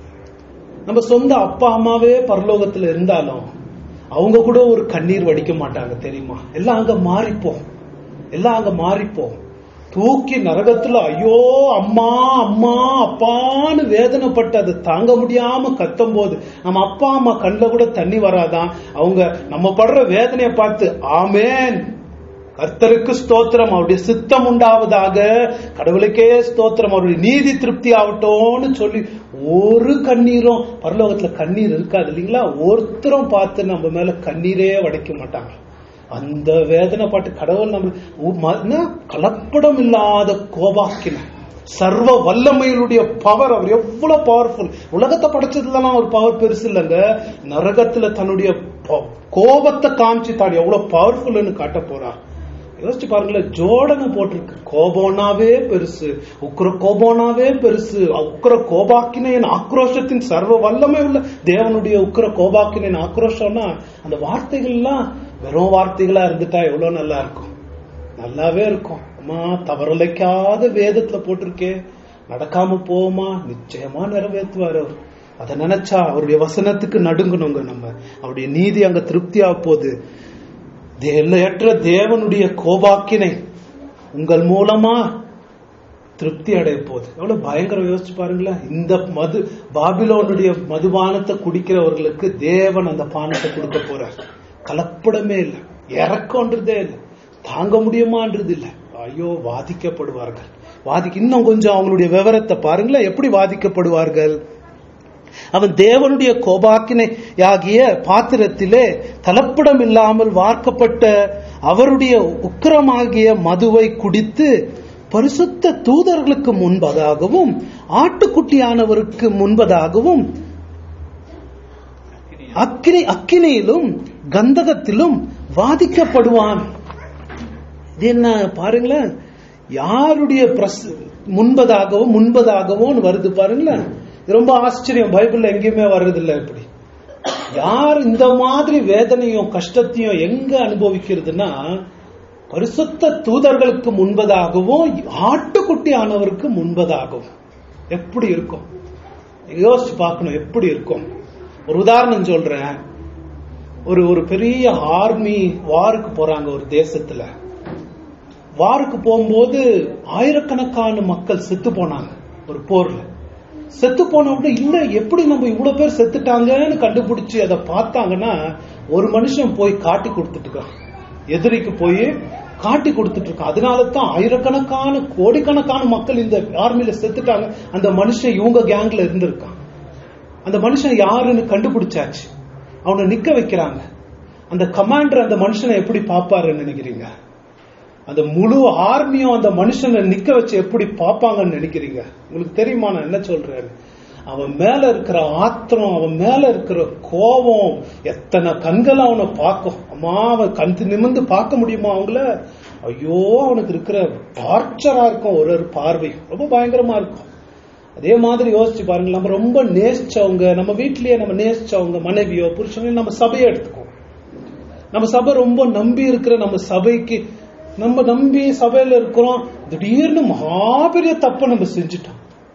நம்ம சொந்த அப்பா அம்மாவே பரலோகத்துல இருந்தாலும் அவங்க கூட ஒரு கண்ணீர் வடிக்க மாட்டாங்க தெரியுமா எல்லாம் அங்க மாறிப்போம் எல்லாம் அங்க மாறிப்போம் தூக்கி நரகத்துல ஐயோ அம்மா அம்மா அப்பான்னு வேதனைப்பட்டு அதை தாங்க முடியாம கத்தும் போது நம்ம அப்பா அம்மா கண்ணில் கூட தண்ணி வராதான் அவங்க நம்ம படுற வேதனையை பார்த்து ஆமேன் கர்த்தருக்கு ஸ்தோத்திரம் அவருடைய சித்தம் உண்டாவதாக கடவுளுக்கே ஸ்தோத்திரம் அவருடைய நீதி திருப்தி ஆகட்டும்னு சொல்லி ஒரு கண்ணீரும் பரலோகத்துல கண்ணீர் இருக்காது இல்லைங்களா ஒருத்தரும் பார்த்து நம்ம மேல கண்ணீரே வடைக்க மாட்டாங்க அந்த வேதனை பாட்டு கடவுள் நம்ம உ- ம- என்ன? கலப்படம் இல்லாத கோபாக்கின சர்வ வல்லமையினுடைய பவர் அவர் எவ்வளவு பவர்ஃபுல் உலகத்தை படைச்சதுலாம் ஒரு பவர் பெருசு இல்லைங்க நரகத்துல தன்னுடைய ப- கோபத்தை காமிச்சு தான் எவ்வளவு பவர்ஃபுல்னு காட்ட போறார் யோசிச்சு பாருங்களேன் ஜோடனை போட்டிருக்கு கோபம்னாவே பெருசு உக்ர கோபம்னாவே பெருசு உக்ர கோபாக்கினையின் ஆக்ரோஷத்தின் சர்வ வல்லமை உள்ள தேவனுடைய உக்ர கோபாக்கினையின் ஆக்ரோஷம்னா அந்த வார்த்தைகள்லாம் வெறும் வார்த்தைகளா இருந்துட்டா எவ்வளவு நல்லா இருக்கும் நல்லாவே இருக்கும் அம்மா தவறலைக்காத வேதத்துல போட்டிருக்கே நடக்காம போமா நிச்சயமா நிறைவேற்றுவார் அவர் அதை நினைச்சா அவருடைய வசனத்துக்கு நடுங்கணுங்க நம்ம அவருடைய நீதி அங்க திருப்தியா போகுது தே- எல்லையற்ற தேவனுடைய கோபாக்கினை உங்கள் மூலமா திருப்தி அடைய போகுது எவ்வளவு பயங்கரம் யோசிச்சு பாருங்களேன் இந்த மது பாபிலோனுடைய மதுபானத்தை குடிக்கிறவர்களுக்கு தேவன் அந்த பானத்தை கொடுக்க போறார் கலப்படமே இல்லை இறக்கம்ன்றதே இல்லை தாங்க முடியுமான்றது இல்லை ஐயோ வாதிக்கப்படுவார்கள் வாதிக்க இன்னும் கொஞ்சம் அவங்களுடைய விவரத்தை பாருங்களேன் எப்படி வாதிக்கப்படுவார்கள் அவன் தேவனுடைய கோபாக்கினை ஆகிய பாத்திரத்திலே கலப்படம் இல்லாமல் வார்க்கப்பட்ட அவருடைய உக்கிரமாகிய மதுவை குடித்து பரிசுத்த தூதர்களுக்கு முன்பதாகவும் ஆட்டுக்குட்டியானவருக்கு முன்பதாகவும் அக்கினி அக்கினியிலும் கந்தகத்திலும் வாதிக்கப்படுவான் இது என்ன பாருங்களேன் யாருடைய பிரஸ் முன்பதாகவும் முன்பதாகவும் வருது பாருங்களேன் இது ரொம்ப ஆச்சரியம் பைபிள்ல எங்கேயுமே வர்றதில்ல இப்படி யார் இந்த மாதிரி வேதனையும் கஷ்டத்தையும் எங்க அனுபவிக்கிறதுனா பரிசுத்த தூதர்களுக்கு முன்பதாகவும் ஆட்டுக்குட்டி ஆனவருக்கு முன்பதாகவும் எப்படி இருக்கும் யோசிச்சு பார்க்கணும் எப்படி இருக்கும் ஒரு உதாரணம் சொல்றேன் ஒரு ஒரு பெரிய ஆர்மி வாருக்கு போறாங்க ஒரு தேசத்துல வாருக்கு போகும்போது ஆயிரக்கணக்கான மக்கள் செத்து போனாங்க ஒரு போர்ல செத்து போன உடனே இல்ல எப்படி நம்ம இவ்வளவு பேர் செத்துட்டாங்கன்னு கண்டுபிடிச்சு அதை பார்த்தாங்கன்னா ஒரு மனுஷன் போய் காட்டி கொடுத்துட்டு இருக்கான் எதிரிக்கு போய் காட்டி கொடுத்துட்டு இருக்கான் அதனால தான் ஆயிரக்கணக்கான கோடிக்கணக்கான மக்கள் இந்த ஆர்மியில செத்துட்டாங்க அந்த மனுஷன் இவங்க கேங்ல இருந்திருக்கான் அந்த மனுஷன் யாருன்னு கண்டுபிடிச்சாச்சு அவனை நிக்க வைக்கிறாங்க அந்த கமாண்டர் அந்த மனுஷனை எப்படி பாப்பாருன்னு நினைக்கிறீங்க அந்த முழு ஆர்மியும் அந்த மனுஷனை நிக்க வச்சு எப்படி பாப்பாங்கன்னு நினைக்கிறீங்க உங்களுக்கு தெரியுமா நான் என்ன சொல்றேன் அவன் மேல இருக்கிற ஆத்திரம் அவன் மேல இருக்கிற கோபம் எத்தனை கண்கள் அவனை பார்க்கும் அம்மா அவன் கண் நிமிர்ந்து பார்க்க முடியுமா அவங்கள ஐயோ அவனுக்கு இருக்கிற டார்ச்சரா இருக்கும் ஒரு ஒரு பார்வை ரொம்ப பயங்கரமா இருக்கும் அதே மாதிரி யோசிச்சு பாருங்க நம்ம ரொம்ப நேசிச்சவங்க நம்ம வீட்லயே நம்ம நேசிச்சவங்க மனைவியோ புருஷனையோ நம்ம சபையை எடுத்துக்கோம் நம்ம சபை ரொம்ப நம்பி இருக்கிற நம்ம சபைக்கு நம்ம நம்பி சபையில இருக்கிறோம் திடீர்னு மகாபெரிய தப்பை நம்ம செஞ்சுட்டோம்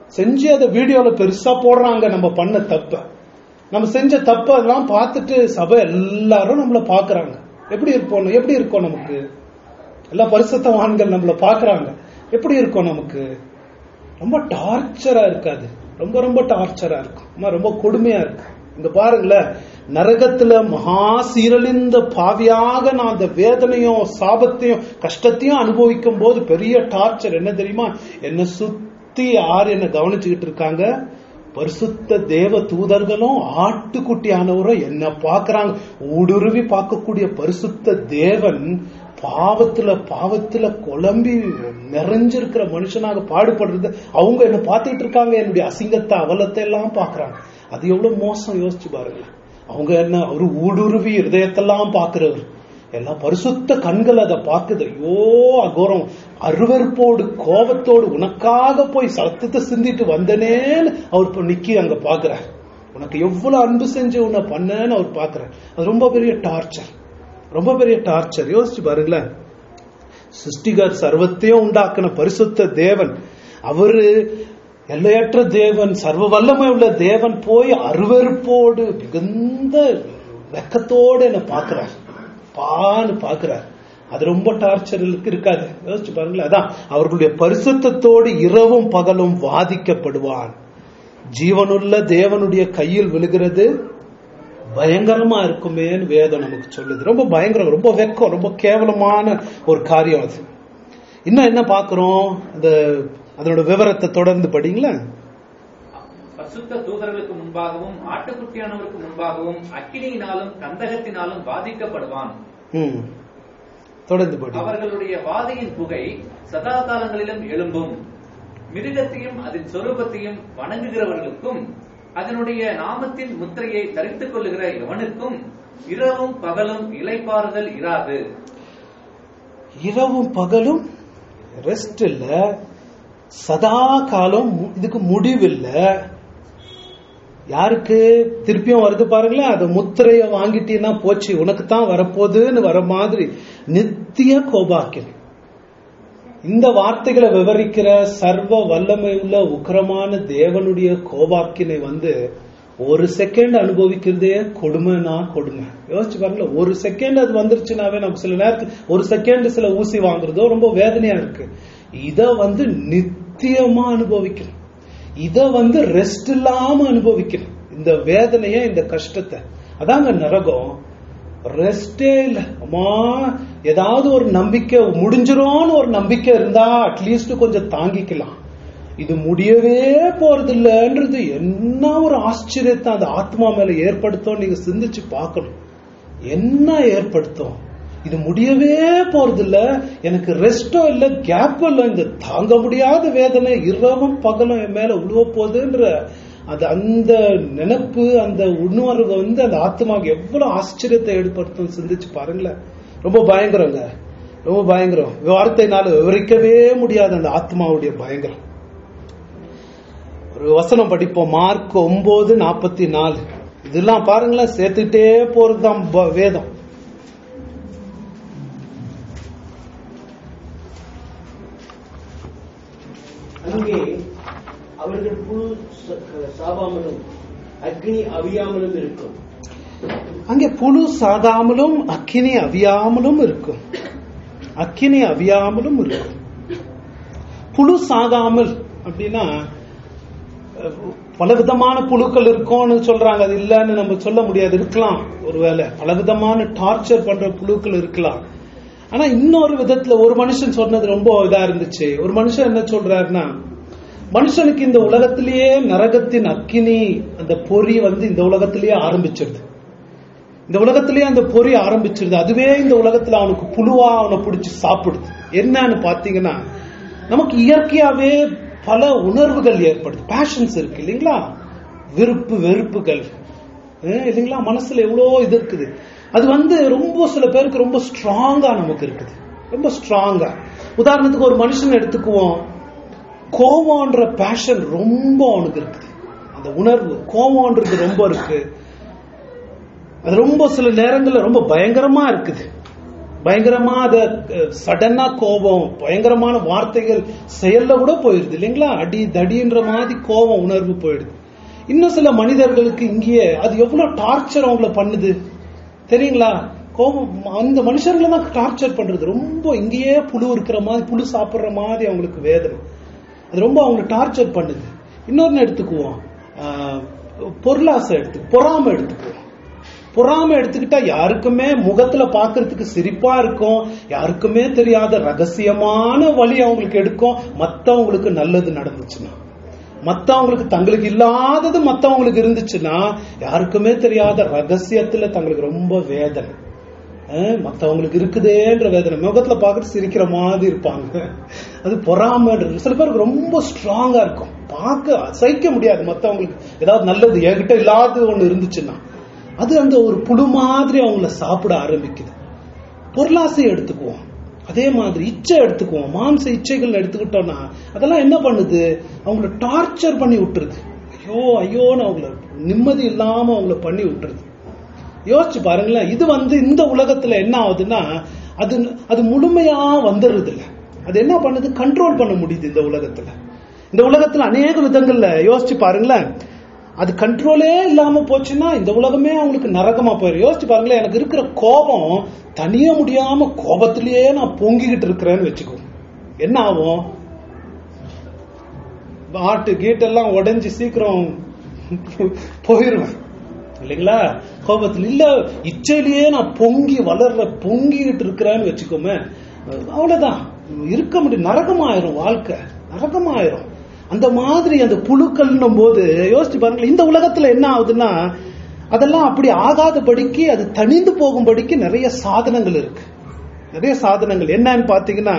செஞ்சு அதை வீடியோல பெருசா போடுறாங்க நம்ம பண்ண தப்ப நம்ம செஞ்ச தப்பு அதெல்லாம் பார்த்துட்டு சபை எல்லாரும் நம்மள பாக்குறாங்க எப்படி இருப்போம் எப்படி இருக்கோம் நமக்கு எல்லா பரிசுத்தவான்கள் நம்மள பாக்குறாங்க எப்படி இருக்கும் நமக்கு ரொம்ப டார்ச்சரா இருக்காது ரொம்ப ரொம்ப டார்ச்சரா இருக்கும் ஆமா, ரொம்ப கொடுமையா இருக்கு இங்க பாருங்களேன் நரகத்துல மகா சீரழிந்த பாவியாக நான் அந்த வேதனையும் சாபத்தையும் கஷ்டத்தையும் அனுபவிக்கும் போது பெரிய டார்ச்சர் என்ன தெரியுமா என்ன சுத்தி யார் என்ன கவனிச்சுக்கிட்டு இருக்காங்க பரிசுத்த தேவ தூதர்களும் ஆட்டுக்குட்டியானவரும் என்ன பார்க்கறாங்க ஊடுருவி பார்க்கக்கூடிய பரிசுத்த தேவன் பாவத்துல பாவத்துல குழம்பி நிறைஞ்சிருக்கிற மனுஷனாக பாடுபடுறது அவங்க என்ன பார்த்துட்டு இருக்காங்க என்னுடைய அசிங்கத்தை அவலத்தை எல்லாம் பார்க்கறாங்க அது எவ்வளவு மோசம் யோசிச்சு பாருங்களேன் அவங்க என்ன அவரு ஊடுருவி இருதயத்தெல்லாம் பார்க்கிறவர் எல்லாம் பரிசுத்த கண்கள் அதை பார்க்குது ஐயோ அகோரம் அருவருப்போடு கோபத்தோடு உனக்காக போய் சத்தத்தை சிந்திட்டு வந்தனேன்னு அவர் இப்ப நிக்கி அங்க பாக்குறார் உனக்கு எவ்வளவு அன்பு செஞ்சு உன்னை பண்ணேன்னு அவர் பாக்குறார் அது ரொம்ப பெரிய டார்ச்சர் ரொம்ப பெரிய டார்ச்சர் யோசிச்சு பாருங்களேன் சிருஷ்டிகர் சர்வத்தையும் உண்டாக்கின பரிசுத்த தேவன் அவரு எல்லையற்ற தேவன் சர்வ வல்லமை உள்ள தேவன் போய் அருவருப்போடு மிகுந்த வெக்கத்தோடு என்ன பார்க்கிறார் பான்னு பார்க்கிறார் அது ரொம்ப டார்ச்சர் இருக்காது யோசிச்சு பாருங்களேன் அதான் அவர்களுடைய பரிசுத்தத்தோடு இரவும் பகலும் வாதிக்கப்படுவான் ஜீவனுள்ள தேவனுடைய கையில் விழுகிறது பயங்கரமா இருக்குமேன்னு வேதம் நமக்கு சொல்லுது ரொம்ப பயங்கரம் ரொம்ப வெக்கம் ரொம்ப கேவலமான ஒரு காரியம் அது இன்னும் என்ன பார்க்கிறோம் அந்த அதனோட விவரத்தை தொடர்ந்து படிங்களேன் பரிசுத்த தூதர்களுக்கு முன்பாகவும் ஆட்டுக்குட்டியானவருக்கு முன்பாகவும் அக்கினியினாலும் கந்தகத்தினாலும் பாதிக்கப்படுவான் ம் தொடர்ந்து படி அவர்களுடைய வாதையின் புகை சதா காலங்களிலும் எழும்பும் மிருகத்தையும் அதன் சொரூபத்தையும் வணங்குகிறவர்களுக்கும் அதனுடைய நாமத்தின் முத்திரையை தரித்துக் கொள்ளுகிற எவனுக்கும் இரவும் பகலும் இலைப்பாறுதல் இராது இரவும் பகலும் ரெஸ்ட் இல்ல சதா காலம் மு- இதுக்கு முடிவில்ல யாருக்கு திருப்பியும் வருது பாருங்களேன் அது முத்திரைய வாங்கிட்டீங்கன்னா போச்சு உனக்கு தான் வரப்போகுதுன்னு வர மாதிரி நித்திய கோபாக்கியம் இந்த வார்த்தைகளை விவரிக்கிற சர்வ வல்லமை உள்ள உக்கிரமான தேவனுடைய கோபாக்கினை வந்து ஒரு செகண்ட் அனுபவிக்கிறதே கொடுமைனா கொடுமை யோசிச்சு பாருங்களேன் ஒரு செகண்ட் அது வந்துருச்சுனாவே நம்ம சில நேரத்துக்கு ஒரு செகண்ட் சில ஊசி வாங்குறதோ ரொம்ப வேதனையா இருக்கு இத வந்து நித்தியமா அனுபவிக்கணும் இத வந்து ரெஸ்ட் இல்லாம அனுபவிக்கணும் இந்த வேதனைய இந்த கஷ்டத்தை அதாங்க நரகம் ரெஸ்டே இல்ல அம்மா ஏதாவது ஒரு நம்பிக்கை முடிஞ்சிரும்னு ஒரு நம்பிக்கை இருந்தா அட்லீஸ்ட் கொஞ்சம் தாங்கிக்கலாம் இது முடியவே போறது இல்லைன்றது என்ன ஒரு ஆச்சரியத்தை அந்த ஆத்மா மேல ஏற்படுத்தும் நீங்க சிந்திச்சு பார்க்கணும் என்ன ஏற்படுத்தும் இது முடியவே போறது இல்ல எனக்கு ரெஸ்டும் இல்ல கேப்பும் இல்ல இந்த தாங்க முடியாத வேதனை இரவும் பகலும் என் மேல உழுவ போகுதுன்ற அது அந்த நினைப்பு அந்த உணர்வு வந்து அந்த ஆத்மாவுக்கு எவ்வளவு ஆச்சரியத்தை ஏற்படுத்தும் சிந்திச்சு பாருங்களேன் ரொம்ப பயங்கரங்க ரொம்ப பயங்கரம் வார்த்தைனால விவரிக்கவே முடியாது அந்த ஆத்மாவுடைய பயங்கரம் ஒரு வசனம் படிப்போம் மார்க் ஒன்பது நாற்பத்தி நாலு இதெல்லாம் பாருங்களேன் சேர்த்துட்டே போறதுதான் ப- வேதம் அங்கே அவர்கள் புழு ச- சாவாமலும் அக்னி அவியாமலும் இருக்கும் அங்கே புழு சாகாமலும் அக்கினி அவியாமலும் இருக்கும் அக்கினி அவியாமலும் இருக்கும் புழு சாகாமல் அப்படின்னா அஹ், பலவிதமான புழுக்கள் இருக்கும்னு சொல்றாங்க அது இல்லைன்னு நம்ம சொல்ல முடியாது இருக்கலாம் ஒருவேளை பலவிதமான டார்ச்சர் பண்ற புழுக்கள் இருக்கலாம் ஆனா இன்னொரு விதத்துல ஒரு மனுஷன் சொன்னது ரொம்ப இதா இருந்துச்சு ஒரு மனுஷன் என்ன சொல்றாருன்னா மனுஷனுக்கு இந்த உலகத்திலேயே நரகத்தின் அக்கினி அந்த பொறி வந்து இந்த உலகத்திலேயே ஆரம்பிச்சிருது இந்த உலகத்திலேயே அந்த பொறி ஆரம்பிச்சிருது அதுவே இந்த உலகத்துல அவனுக்கு புழுவா அவனை பிடிச்சி சாப்பிடுது என்னன்னு பாத்தீங்கன்னா நமக்கு இயற்கையாவே பல உணர்வுகள் ஏற்படுது பேஷன்ஸ் இருக்கு இல்லைங்களா விருப்பு வெறுப்புகள் அஹ் இல்லைங்களா மனசுல எவ்வளோ இது இருக்குது அது வந்து ரொம்ப சில பேருக்கு ரொம்ப ஸ்ட்ராங்கா நமக்கு இருக்குது ரொம்ப ஸ்ட்ராங்கா உதாரணத்துக்கு ஒரு மனுஷன் எடுத்துக்குவோம் கோவம்ன்ற பேஷன் ரொம்ப அவனுக்கு இருக்குது அந்த உணர்வு கோவம்ன்றது ரொம்ப இருக்கு அது ரொம்ப சில நேரங்கள்ல ரொம்ப பயங்கரமா இருக்குது பயங்கரமா அத சடனா கோபம் பயங்கரமான வார்த்தைகள் செயல்ல கூட போயிடுது இல்லைங்களா அடி தடின்ற மாதிரி கோபம் உணர்வு போயிடுது இன்னும் சில மனிதர்களுக்கு இங்கேயே அது எவ்வளவு டார்ச்சர் அவங்கள பண்ணுது தெரியுங்களா கோபம் அந்த மனுஷர்களை தான் டார்ச்சர் பண்றது ரொம்ப இங்கேயே புழு இருக்கிற மாதிரி புழு சாப்பிடுற மாதிரி அவங்களுக்கு வேதனை அது ரொம்ப அவங்களை டார்ச்சர் பண்ணுது இன்னொன்னு எடுத்துக்குவோம் ஆஹ், பொருளாசை எடுத்து பொறாமை எடுத்துக்குவோம் பொறாமை எடுத்துக்கிட்டா யாருக்குமே முகத்துல பாக்குறதுக்கு சிரிப்பா இருக்கும் யாருக்குமே தெரியாத ரகசியமான வழி அவங்களுக்கு எடுக்கும் மத்தவங்களுக்கு நல்லது நடந்துச்சுன்னா மத்தவங்களுக்கு தங்களுக்கு இல்லாதது மத்தவங்களுக்கு இருந்துச்சுன்னா யாருக்குமே தெரியாத ரகசியத்துல தங்களுக்கு ரொம்ப வேதனை அஹ் மத்தவங்களுக்கு இருக்குதேன்ற வேதனை முகத்துல பார்த்துட்டு சிரிக்கிற மாதிரி இருப்பாங்க அது பொறாமன்றது சில பேருக்கு ரொம்ப ஸ்ட்ராங்கா இருக்கும் பார்க்க சகிக்க முடியாது மத்தவங்களுக்கு ஏதாவது நல்லது என்கிட்ட இல்லாத ஒண்ணு இருந்துச்சுன்னா அது அந்த ஒரு புழு மாதிரி அவங்கள சாப்பிட ஆரம்பிக்குது பொருளாசை எடுத்துக்குவோம் அதே மாதிரி இச்சை எடுத்துக்குவோம் மாம்ச இச்சைகள் எடுத்துக்கிட்டோம்னா அதெல்லாம் என்ன பண்ணுது அவங்கள டார்ச்சர் பண்ணி விட்டுருது ஐயோ ஐயோன்னு அவங்கள நிம்மதி இல்லாம அவங்கள பண்ணி விட்டுருது யோசிச்சு பாருங்களேன் இது வந்து இந்த உலகத்துல என்ன ஆகுதுன்னா அது அது முழுமையா வந்துடுறது இல்ல அது என்ன பண்ணுது கண்ட்ரோல் பண்ண முடியுது இந்த உலகத்துல இந்த உலகத்துல அநேக விதங்கள்ல யோசிச்சு பாருங்களேன் அது கண்ட்ரோலே இல்லாம போச்சுன்னா இந்த உலகமே அவங்களுக்கு நரகமா போயிடும் யோசிச்சு பாருங்களேன் எனக்கு இருக்கிற கோபம் தனிய முடியாம கோபத்திலேயே நான் பொங்கிக்கிட்டு இருக்கிறேன்னு வச்சுக்கோ என்ன ஆகும் ஆட்டு கீட்டெல்லாம் உடைஞ்சு சீக்கிரம் போயிருவேன் இல்லைங்களா கோபத்தில் இல்ல இச்சையிலேயே நான் பொங்கி வளர்ற பொங்கிட்டு இருக்கிறேன்னு வச்சுக்கோமே அவ்வளவுதான் இருக்க முடியும் நரகமாயிரும் வாழ்க்கை நரகமாயிரும் அந்த மாதிரி அந்த புழுக்கள்னும் போது யோசிச்சு பாருங்களேன் இந்த உலகத்துல என்ன ஆகுதுன்னா அதெல்லாம் அப்படி ஆகாதபடிக்கு அது தணிந்து போகும்படிக்கு நிறைய சாதனங்கள் இருக்கு நிறைய சாதனங்கள் என்னன்னு பாத்தீங்கன்னா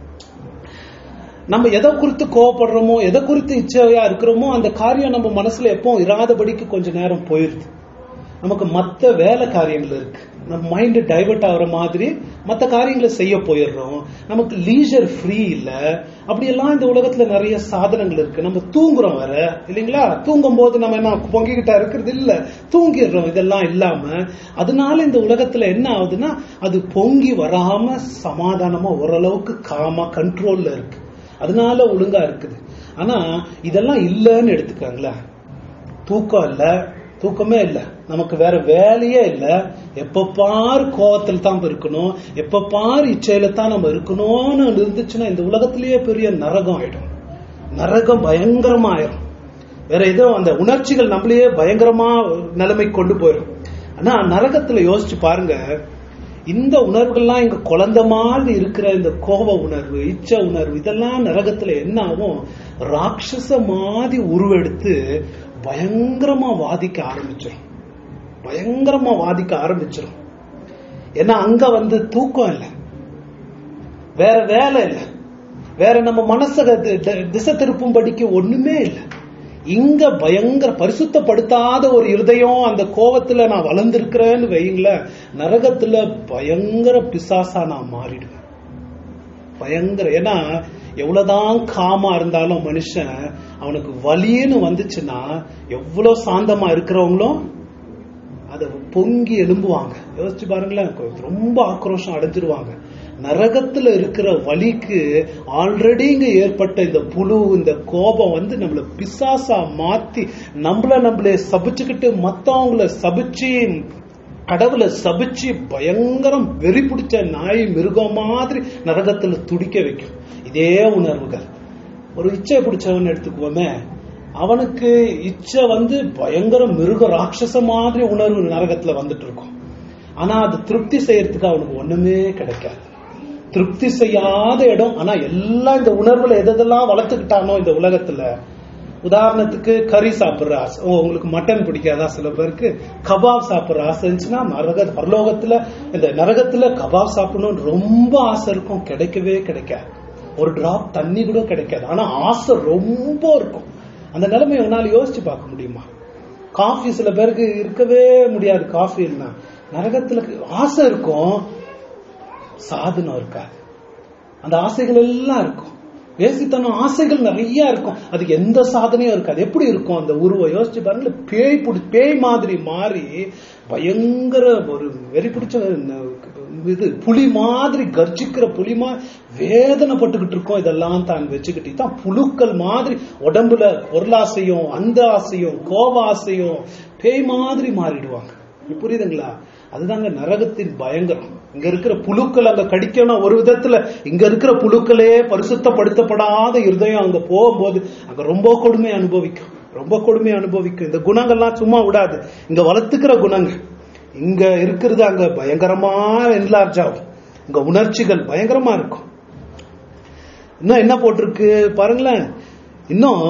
நம்ம எதை குறித்து கோவப்படுறோமோ எதை குறித்து இச்சையா இருக்கிறோமோ அந்த காரியம் நம்ம மனசுல எப்போ இராதபடிக்கு கொஞ்ச நேரம் போயிருது நமக்கு மத்த வேலை காரியங்கள் இருக்கு நம்ம மைண்ட் டைவர்ட் ஆகுற மாதிரி மத்த காரியங்களை செய்ய போயிடுறோம் நமக்கு லீஜர் ஃப்ரீ இல்ல அப்படியெல்லாம் இந்த உலகத்துல நிறைய சாதனங்கள் இருக்கு நம்ம தூங்குறோம் வேற இல்லைங்களா தூங்கும் போது நம்ம என்ன பொங்கிக்கிட்டா இருக்கிறது இல்ல தூங்கிடுறோம் இதெல்லாம் இல்லாம அதனால இந்த உலகத்துல என்ன ஆகுதுன்னா அது பொங்கி வராம சமாதானமா ஓரளவுக்கு காமா கண்ட்ரோல்ல இருக்கு அதனால ஒழுங்கா இருக்குது ஆனா இதெல்லாம் இல்லைன்னு எடுத்துக்காங்களா தூக்கம் இல்ல தூக்கமே இல்ல நமக்கு வேற வேலையே இல்ல எப்ப பாரு கோவத்தில் தான் இருக்கணும் எப்ப பாரு இச்சையில தான் நம்ம இருக்கணும்னு இருந்துச்சுன்னா இந்த உலகத்திலேயே பெரிய நரகம் ஆயிடும் நரகம் பயங்கரமா ஆயிரும் வேற ஏதோ அந்த உணர்ச்சிகள் நம்மளையே பயங்கரமா நிலைமை கொண்டு போயிடும் ஆனா நரகத்துல யோசிச்சு பாருங்க இந்த உணர்வுகள்லாம் இங்க குழந்தை மாதிரி இருக்கிற இந்த கோப உணர்வு இச்ச உணர்வு இதெல்லாம் நரகத்துல என்ன ஆகும் ராட்சச மாதிரி உருவெடுத்து பயங்கரமா வாதிக்க ஆரம்பிச்சிடும் பயங்கரமா வாதிக்க ஆரம்பிச்சிடும் ஏன்னா அங்க வந்து தூக்கம் இல்லை வேற வேலை இல்லை வேற நம்ம மனச தி- தி- திசை திருப்பும்படிக்கு ஒண்ணுமே இல்லை இங்க பயங்கர பரிசுத்தப்படுத்தாத ஒரு இருதயம் அந்த கோவத்துல நான் வளர்ந்திருக்கிறேன்னு வைங்களேன் நரகத்துல பயங்கர பிசாசா நான் மாறிடுவேன் பயங்கர ஏன்னா எவ்வளவுதான் காமா இருந்தாலும் மனுஷன் அவனுக்கு வலின்னு வந்துச்சுன்னா எவ்வளவு சாந்தமா இருக்கிறவங்களும் அதை பொங்கி எழும்புவாங்க யோசிச்சு பாருங்களேன் ரொம்ப ஆக்ரோஷம் அடைஞ்சிருவாங்க நரகத்துல இருக்கிற வலிக்கு ஆல்ரெடி இங்க ஏற்பட்ட இந்த புழு இந்த கோபம் வந்து நம்மள பிசாசா மாத்தி நம்மள நம்மளே சபிச்சுக்கிட்டு மத்தவங்கள சபிச்சு கடவுளை சபிச்சு பயங்கரம் வெறி பிடிச்ச நாய் மிருகம் மாதிரி நரகத்துல துடிக்க வைக்கும் இதே உணர்வுகள் ஒரு இச்சை பிடிச்சவன் எடுத்துக்குவோமே அவனுக்கு இச்சை வந்து பயங்கர மிருக ராட்சச மாதிரி உணர்வு நரகத்துல வந்துட்டு இருக்கும் ஆனா அது திருப்தி செய்யறதுக்கு அவனுக்கு ஒண்ணுமே கிடைக்காது திருப்தி செய்யாத இடம் ஆனா எல்லாம் இந்த உணர்வுல எதெல்லாம் வளர்த்துக்கிட்டானோ இந்த உலகத்துல உதாரணத்துக்கு கறி சாப்பிடுற ஆசை ஓ உங்களுக்கு மட்டன் பிடிக்காதா சில பேருக்கு கபாப் சாப்பிடுற ஆசை இருந்துச்சுன்னா நரக பரலோகத்துல இந்த நரகத்துல கபாப் சாப்பிடணும்னு ரொம்ப ஆசை இருக்கும் கிடைக்கவே கிடைக்காது ஒரு டிராப் தண்ணி கூட கிடைக்காது ஆனா ஆசை ரொம்ப இருக்கும் அந்த நிலைமை உன்னால யோசிச்சு பார்க்க முடியுமா காஃபி சில பேருக்கு இருக்கவே முடியாது காஃபி இல்லைன்னா நரகத்துல ஆசை இருக்கும் சாதனம் இருக்காது அந்த ஆசைகள் எல்லாம் இருக்கும் வேசித்தனம் ஆசைகள் நிறைய இருக்கும் அதுக்கு எந்த சாதனையும் இருக்காது எப்படி இருக்கும் அந்த உருவம் யோசிச்சு பாருங்க பேய் பிடி பேய் மாதிரி மாறி பயங்கர ஒரு வெறி பிடிச்ச இது புலி மாதிரி கர்ஜிக்கிற புலி மாதிரி வேதனைப்பட்டுக்கிட்டு இருக்கோம் இதெல்லாம் தான் வச்சுக்கிட்டு தான் புழுக்கள் மாதிரி உடம்புல பொருளாசையும் அந்த ஆசையும் கோப ஆசையும் பேய் மாதிரி மாறிடுவாங்க இது புரியுதுங்களா அதுதாங்க நரகத்தின் பயங்கரம் இங்க இருக்கிற புழுக்கள் அங்க கடிக்கணும் ஒரு விதத்துல இங்க இருக்கிற புழுக்களே பரிசுத்தப்படுத்தப்படாத இருதயம் அங்க போகும்போது அங்க ரொம்ப கொடுமை அனுபவிக்கும் ரொம்ப கொடுமை அனுபவிக்கும் இந்த குணங்கள்லாம் சும்மா விடாது இங்க வளர்த்துக்கிற குணங்கள் இங்க இருக்கிறது அங்க பயங்கரமா என்லார்ஜ் ஆகும் இங்க உணர்ச்சிகள் பயங்கரமா இருக்கும் இன்னும் என்ன போட்டிருக்கு பாருங்களேன் இன்னும்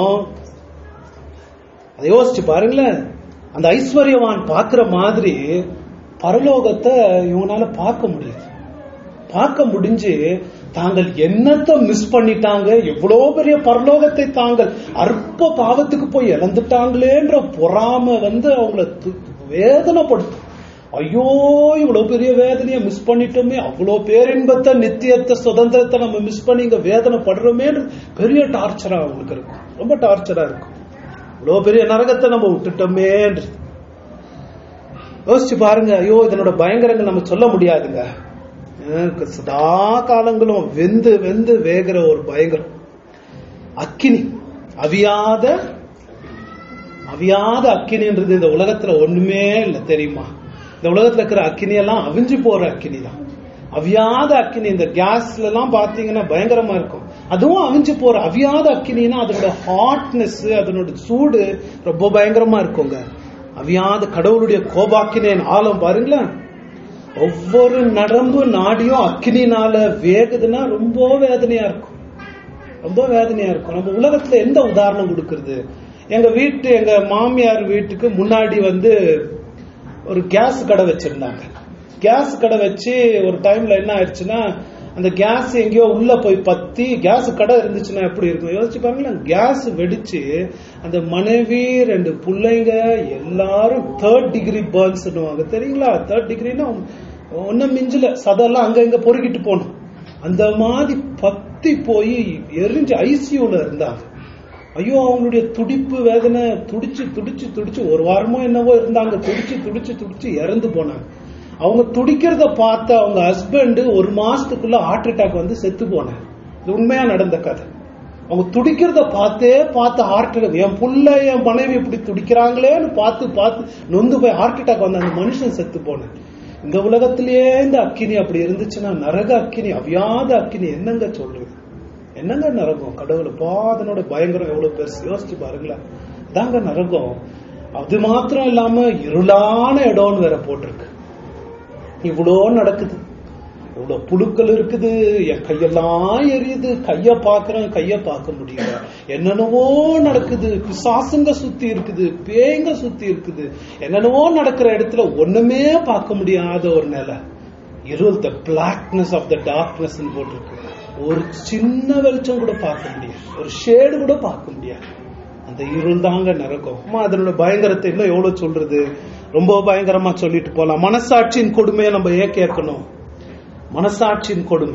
அதை யோசிச்சு பாருங்களேன் அந்த ஐஸ்வர்யவான் பார்க்கிற மாதிரி பரலோகத்தை இவனால பார்க்க முடியுது பார்க்க முடிஞ்சு தாங்கள் என்னத்தை மிஸ் பண்ணிட்டாங்க எவ்வளவு பெரிய பரலோகத்தை தாங்கள் அற்ப பாவத்துக்கு போய் இழந்துட்டாங்களேன்ற பொறாம வந்து அவங்கள து- வேதனைப்படுத்தும் ஐயோ இவ்வளவு பெரிய வேதனையை மிஸ் பண்ணிட்டோமே அவ்வளவு பேரின்பத்தை நித்தியத்தை சுதந்திரத்தை நம்ம மிஸ் பண்ணி இங்க வேதனைப்படுறோமே பெரிய டார்ச்சரா அவங்களுக்கு இருக்கும் ரொம்ப டார்ச்சரா இருக்கும் இவ்வளவு பெரிய நரகத்தை நம்ம விட்டுட்டோமேன்றது யோசிச்சு பாருங்க ஐயோ இதனோட பயங்கரங்கள் நம்ம சொல்ல முடியாதுங்க எனக்கு சதா காலங்களும் வெந்து வெந்து வேகிற ஒரு பயங்கரம் அக்கினி அவியாத அவியாத அக்கினின்றது இந்த உலகத்துல ஒண்ணுமே இல்லை தெரியுமா இந்த உலகத்துல இருக்கிற அக்கினி எல்லாம் அவிஞ்சு போற அக்கினி தான் அவியாத அக்கினி இந்த கேஸ்ல எல்லாம் பாத்தீங்கன்னா பயங்கரமா இருக்கும் அதுவும் அவிஞ்சு போற அவியாத அக்கினின்னா அதனோட ஹாட்னஸ் அதனோட சூடு ரொம்ப பயங்கரமா இருக்குங்க அவியாத கடவுளுடைய கோபாக்கினேன் ஆழம் பாருங்களேன் ஒவ்வொரு நரம்பு நாடியும் அக்கினினால வேகுதுன்னா ரொம்ப வேதனையா இருக்கும் ரொம்ப வேதனையா இருக்கும் நம்ம உலகத்துல எந்த உதாரணம் கொடுக்கறது எங்க வீட்டு எங்க மாமியார் வீட்டுக்கு முன்னாடி வந்து ஒரு கேஸ் கடை வச்சிருந்தாங்க கேஸ் கடை வச்சு ஒரு டைம்ல என்ன ஆயிடுச்சுன்னா அந்த கேஸ் எங்கேயோ உள்ள போய் பத்தி கேஸ் கடை இருந்துச்சுன்னா எப்படி இருக்கும் யோசிச்சு பாருங்களேன் கேஸ் வெடிச்சு அந்த மனைவி ரெண்டு பிள்ளைங்க எல்லாரும் தேர்ட் டிகிரி பேர்ன்ஸ் தெரியுங்களா தேர்ட் டிகிரினா ஒன்னும் மிஞ்சல சதெல்லாம் அங்க இங்க பொறுக்கிட்டு போனோம் அந்த மாதிரி பத்தி போய் எரிஞ்சு ஐசியூல இருந்தாங்க ஐயோ அவங்களுடைய துடிப்பு வேதனை துடிச்சு துடிச்சு துடிச்சு ஒரு வாரமோ என்னவோ இருந்தாங்க துடிச்சு துடிச்சு துடிச்சு இறந்து போனாங்க அவங்க துடிக்கிறத பார்த்த அவங்க ஹஸ்பண்ட் ஒரு மாசத்துக்குள்ள ஹார்ட் அட்டாக் வந்து செத்து போனாங்க இது உண்மையா நடந்த கதை அவங்க துடிக்கிறத பார்த்தே பார்த்து ஹார்ட் அட்டாக் என் புள்ள என் மனைவி இப்படி துடிக்கிறாங்களேன்னு பார்த்து பார்த்து நொந்து போய் ஹார்ட் அட்டாக் வந்து அந்த மனுஷன் செத்து போனேன் இந்த உலகத்திலேயே இந்த அக்கினி அப்படி இருந்துச்சுன்னா நரக அக்கினி அவியாத அக்கினி என்னங்க சொல்றது என்னங்க நரகம் கடவுளை பாதனோட பயங்கரம் எவ்வளவு பெருசு யோசிச்சு பாருங்களேன் தாங்க நரகம் அது மாத்திரம் இல்லாம இருளான இடம்னு வேற போட்டிருக்கு இவ்வளோ நடக்குது இவ்வளவு புழுக்கள் இருக்குது என் கையெல்லாம் எரியுது கைய பாக்குறேன் கைய பார்க்க முடியல என்னென்னவோ நடக்குது பிசாசுங்க சுத்தி இருக்குது பேய்ங்க சுத்தி இருக்குது என்னென்னவோ நடக்கிற இடத்துல ஒண்ணுமே பார்க்க முடியாத ஒரு நிலை இருள் the blackness of the darkness போட்டிருக்கு ஒரு சின்ன வெளிச்சம் கூட பார்க்க முடியாது ஒரு ஷேடு கூட பார்க்க முடியாது அந்த இருள் தாங்க நரகம் அம்மா அதனோட பயங்கரத்தை இன்னும் எவ்வளவு சொல்றது ரொம்ப பயங்கரமா சொல்லிட்டு போலாம் மனசாட்சியின் கொடுமையை நம்ம ஏன் கேட்கணும் மனசாட்சியின் கொடுமை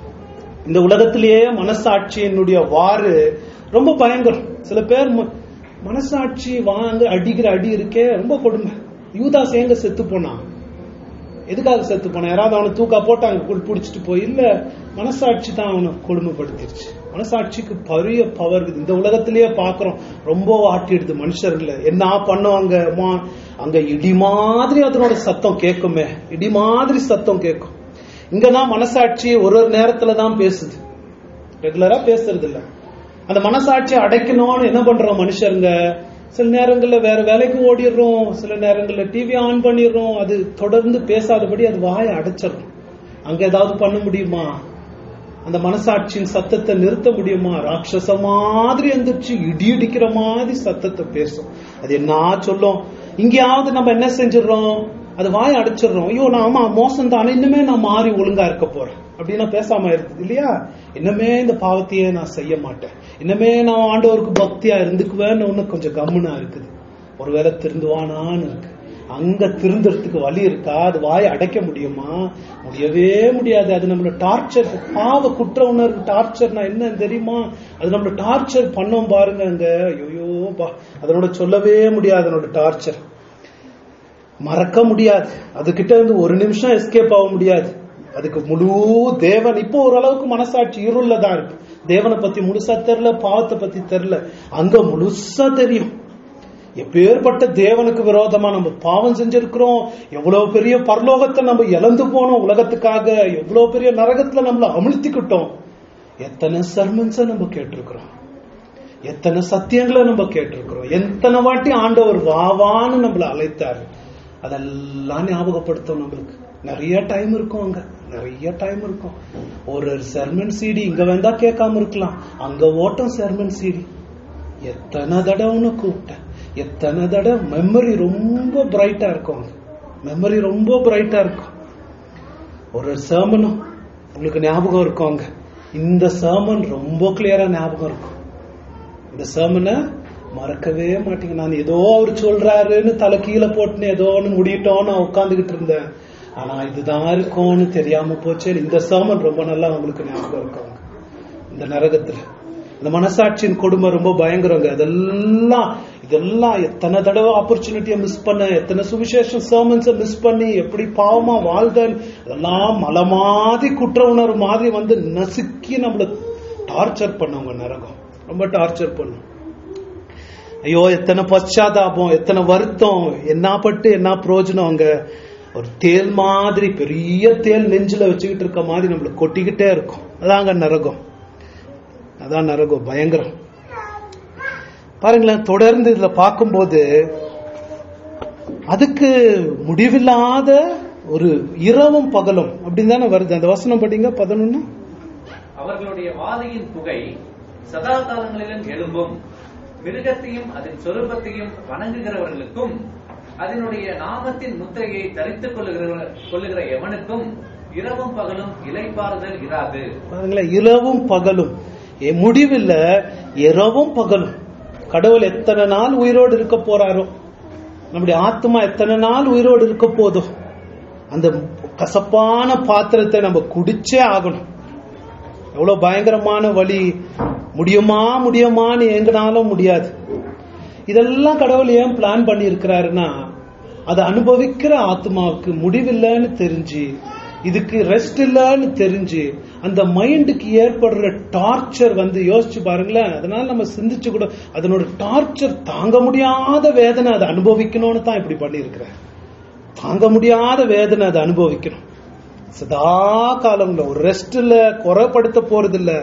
இந்த உலகத்திலேயே மனசாட்சியினுடைய வாறு ரொம்ப பயங்கரம் சில பேர் ம- மனசாட்சி வாங்க அடிக்கிற அடி இருக்கே ரொம்ப கொடுமை யூதாஸ் எங்க செத்து போனான் எதுக்காக செத்து போனான் யாராவது அவனை தூக்கா போட்டு அங்க புடி- புடிச்சிட்டு போய் இல்ல மனசாட்சி தான் அவனை கொடுமைப்படுத்திருச்சு மனசாட்சிக்கு பெரிய பவர் இருக்குது இந்த உலகத்திலேயே பாக்குறோம் ரொம்ப ஆட்டிடுது மனுஷர்களை என்ன பண்ணுவாங்க அம்மா, அங்க இடி மாதிரி அதனோட சத்தம் கேட்குமே இடி மாதிரி சத்தம் கேட்கும் இங்கன்னா மனசாட்சி ஒரு ஒரு நேரத்துல தான் பேசுது ரெகுலரா பேசுறது இல்ல அந்த மனசாட்சியை அடைக்கணும்னு என்ன பண்றோம் மனுஷருங்க சில நேரங்கள்ல வேற வேலைக்கு ஓடிடுறோம் சில நேரங்கள்ல டிவி ஆன் பண்ணிடுறோம் அது தொடர்ந்து பேசாதபடி அது வாயை அடைச்சிடும் அங்க ஏதாவது பண்ண முடியுமா அந்த மனசாட்சியின் சத்தத்தை நிறுத்த முடியுமா ராட்சச மாதிரி எந்திரிச்சு இடி இடிக்கிற மாதிரி சத்தத்தை பேசும் அது என்ன சொல்லும் இங்கேயாவது நம்ம என்ன செஞ்சிடறோம் அது வாய் அடைச்சிடுறோம் ஐயோ நான் ஆமா மோசம் தானே இன்னுமே நான் மாறி ஒழுங்கா இருக்க போறேன் அப்படின்னா பேசாம இருக்குது இல்லையா இன்னுமே இந்த பாவத்தையே நான் செய்ய மாட்டேன் இன்னுமே நான் ஆண்டவருக்கு பக்தியா இருந்துக்குவேன்னு ஒண்ணு கொஞ்சம் கம்முனா இருக்குது ஒருவேளை திருந்துவானான்னு இருக்கு அங்க திருந்துறதுக்கு வழி இருக்கா அது வாய் அடைக்க முடியுமா முடியவே முடியாது அது நம்மள டார்ச்சர் பாவ குற்ற உணர்வு டார்ச்சர்னா என்னன்னு தெரியுமா அது நம்மள டார்ச்சர் பண்ணோம் பாருங்க அங்க ஐயோ பா அதனோட சொல்லவே முடியாது அதனோட டார்ச்சர் மறக்க முடியாது அதுகிட்ட இருந்து ஒரு நிமிஷம் எஸ்கேப் ஆக முடியாது அதுக்கு முழு தேவன் இப்போ ஓரளவுக்கு மனசாட்சி இருள்ல தான் இருக்கு தேவனை பத்தி முழுசா தெரியல பாவத்தை பத்தி தெரியல அங்க முழுசா தெரியும் எப்பேற்பட்ட தேவனுக்கு விரோதமா நம்ம பாவம் செஞ்சிருக்கிறோம் எவ்வளவு பெரிய பரலோகத்தை நம்ம இழந்து போனோம் உலகத்துக்காக எவ்வளவு பெரிய நரகத்துல நம்மள அமிழ்த்திக்கிட்டோம் எத்தனை சர்மன்ஸ நம்ம கேட்டிருக்கிறோம் எத்தனை சத்தியங்களை நம்ம கேட்டிருக்கிறோம் எத்தனை வாட்டி ஆண்டவர் வாவான்னு நம்மள அழைத்தாரு அதெல்லாம் ஞாபகப்படுத்தும் நம்மளுக்கு நிறைய டைம் இருக்கும் அங்க நிறைய டைம் இருக்கும் ஒரு செர்மன் சிடி இங்க வேண்டா கேட்காம இருக்கலாம் அங்க ஓட்டம் செர்மன் சிடி எத்தனை தடவைன்னு கூப்பிட்டேன் எத்தனை தடவை மெமரி ரொம்ப பிரைட்டா இருக்கும் அங்க மெமரி ரொம்ப பிரைட்டா இருக்கும் ஒரு சேமனும் உங்களுக்கு ஞாபகம் இருக்கும் அங்க இந்த சேமன் ரொம்ப கிளியரா ஞாபகம் இருக்கும் இந்த சேமனை மறக்கவே மாட்டீங்க நான் ஏதோ அவர் சொல்றாருன்னு தலை கீழே போட்டுன்னு ஏதோ ஒன்று முடியிட்டோன்னு நான் உட்காந்துக்கிட்டு இருந்தேன் ஆனா இதுதான் இருக்கும்னு தெரியாம போச்சு இந்த சேமன் ரொம்ப நல்லா உங்களுக்கு ஞாபகம் இருக்கும் இந்த நரகத்துல இந்த மனசாட்சியின் கொடுமை ரொம்ப பயங்கரங்க அதெல்லாம் இதெல்லாம் எத்தனை தடவை ஆப்பர்ச்சுனிட்டியை மிஸ் பண்ண எத்தனை சுவிசேஷம் சர்மன்ஸை மிஸ் பண்ணி எப்படி பாவமா வாழ்தல் அதெல்லாம் மலை மாதிரி குற்ற உணர்வு மாதிரி வந்து நசுக்கி நம்மள டார்ச்சர் பண்ணவங்க நரகம் ரொம்ப டார்ச்சர் பண்ணும் ஐயோ எத்தனை பశ్చాத்தாபம் எத்தனை வருத்தம் என்ன பட்டு என்ன பிரயோஜனம் அங்க ஒரு தேல் மாதிரி பெரிய தேல் நெஞ்சில வச்சுக்கிட்டு இருக்க மாதிரி நம்மள கொட்டிக்கிட்டே இருக்கும் அதாங்க நரகம் அதான் நரகம் பயங்கரம் பாருங்களேன் தொடர்ந்து இதுல பார்க்கும்போது அதுக்கு முடிவில்லாத ஒரு இரவும் பகலும் அப்படின்னு தானே வருது அந்த வசனம் படிங்க பதினொன்னு அவர்களுடைய வாதையின் புகை சதா காலங்களிலும் எழும்பும் மிருகத்தையும் அதன் சொரூபத்தையும் வணங்குகிறவர்களுக்கும் அதனுடைய நாமத்தின் முத்திரையை தரித்துக் கொள்ளுகிற கொள்ளுகிற எவனுக்கும் இரவும் பகலும் இலைப்பாறுதல் இராது பாருங்களேன் இரவும் பகலும் எ, முடிவில்ல இரவும் பகலும் கடவுள் எத்தனை நாள் உயிரோடு இருக்க போறாரோ நம்முடைய ஆத்மா எத்தனை நாள் உயிரோடு இருக்க போதோ அந்த கசப்பான பாத்திரத்தை நம்ம குடிச்சே ஆகணும் எவ்வளவு பயங்கரமான வழி முடியுமா முடியுமான்னு எங்கனாலும் முடியாது இதெல்லாம் கடவுள் ஏன் பிளான் பண்ணி இருக்கிறாருன்னா அதை அனுபவிக்கிற ஆத்மாவுக்கு முடிவில்லைன்னு தெரிஞ்சு இதுக்கு ரெஸ்ட் இல்லைன்னு தெரிஞ்சு அந்த மைண்டுக்கு ஏற்படுற டார்ச்சர் வந்து யோசிச்சு பாருங்களேன் அதனால நம்ம சிந்திச்சு கூட அதனோட டார்ச்சர் தாங்க முடியாத வேதனை அதை அனுபவிக்கணும்னு தான் இப்படி பண்ணியிருக்கிறேன் தாங்க முடியாத வேதனை அதை அனுபவிக்கணும் சதா காலம்ல ஒரு ரெஸ்ட் இல்ல குறைப்படுத்த போறது இல்ல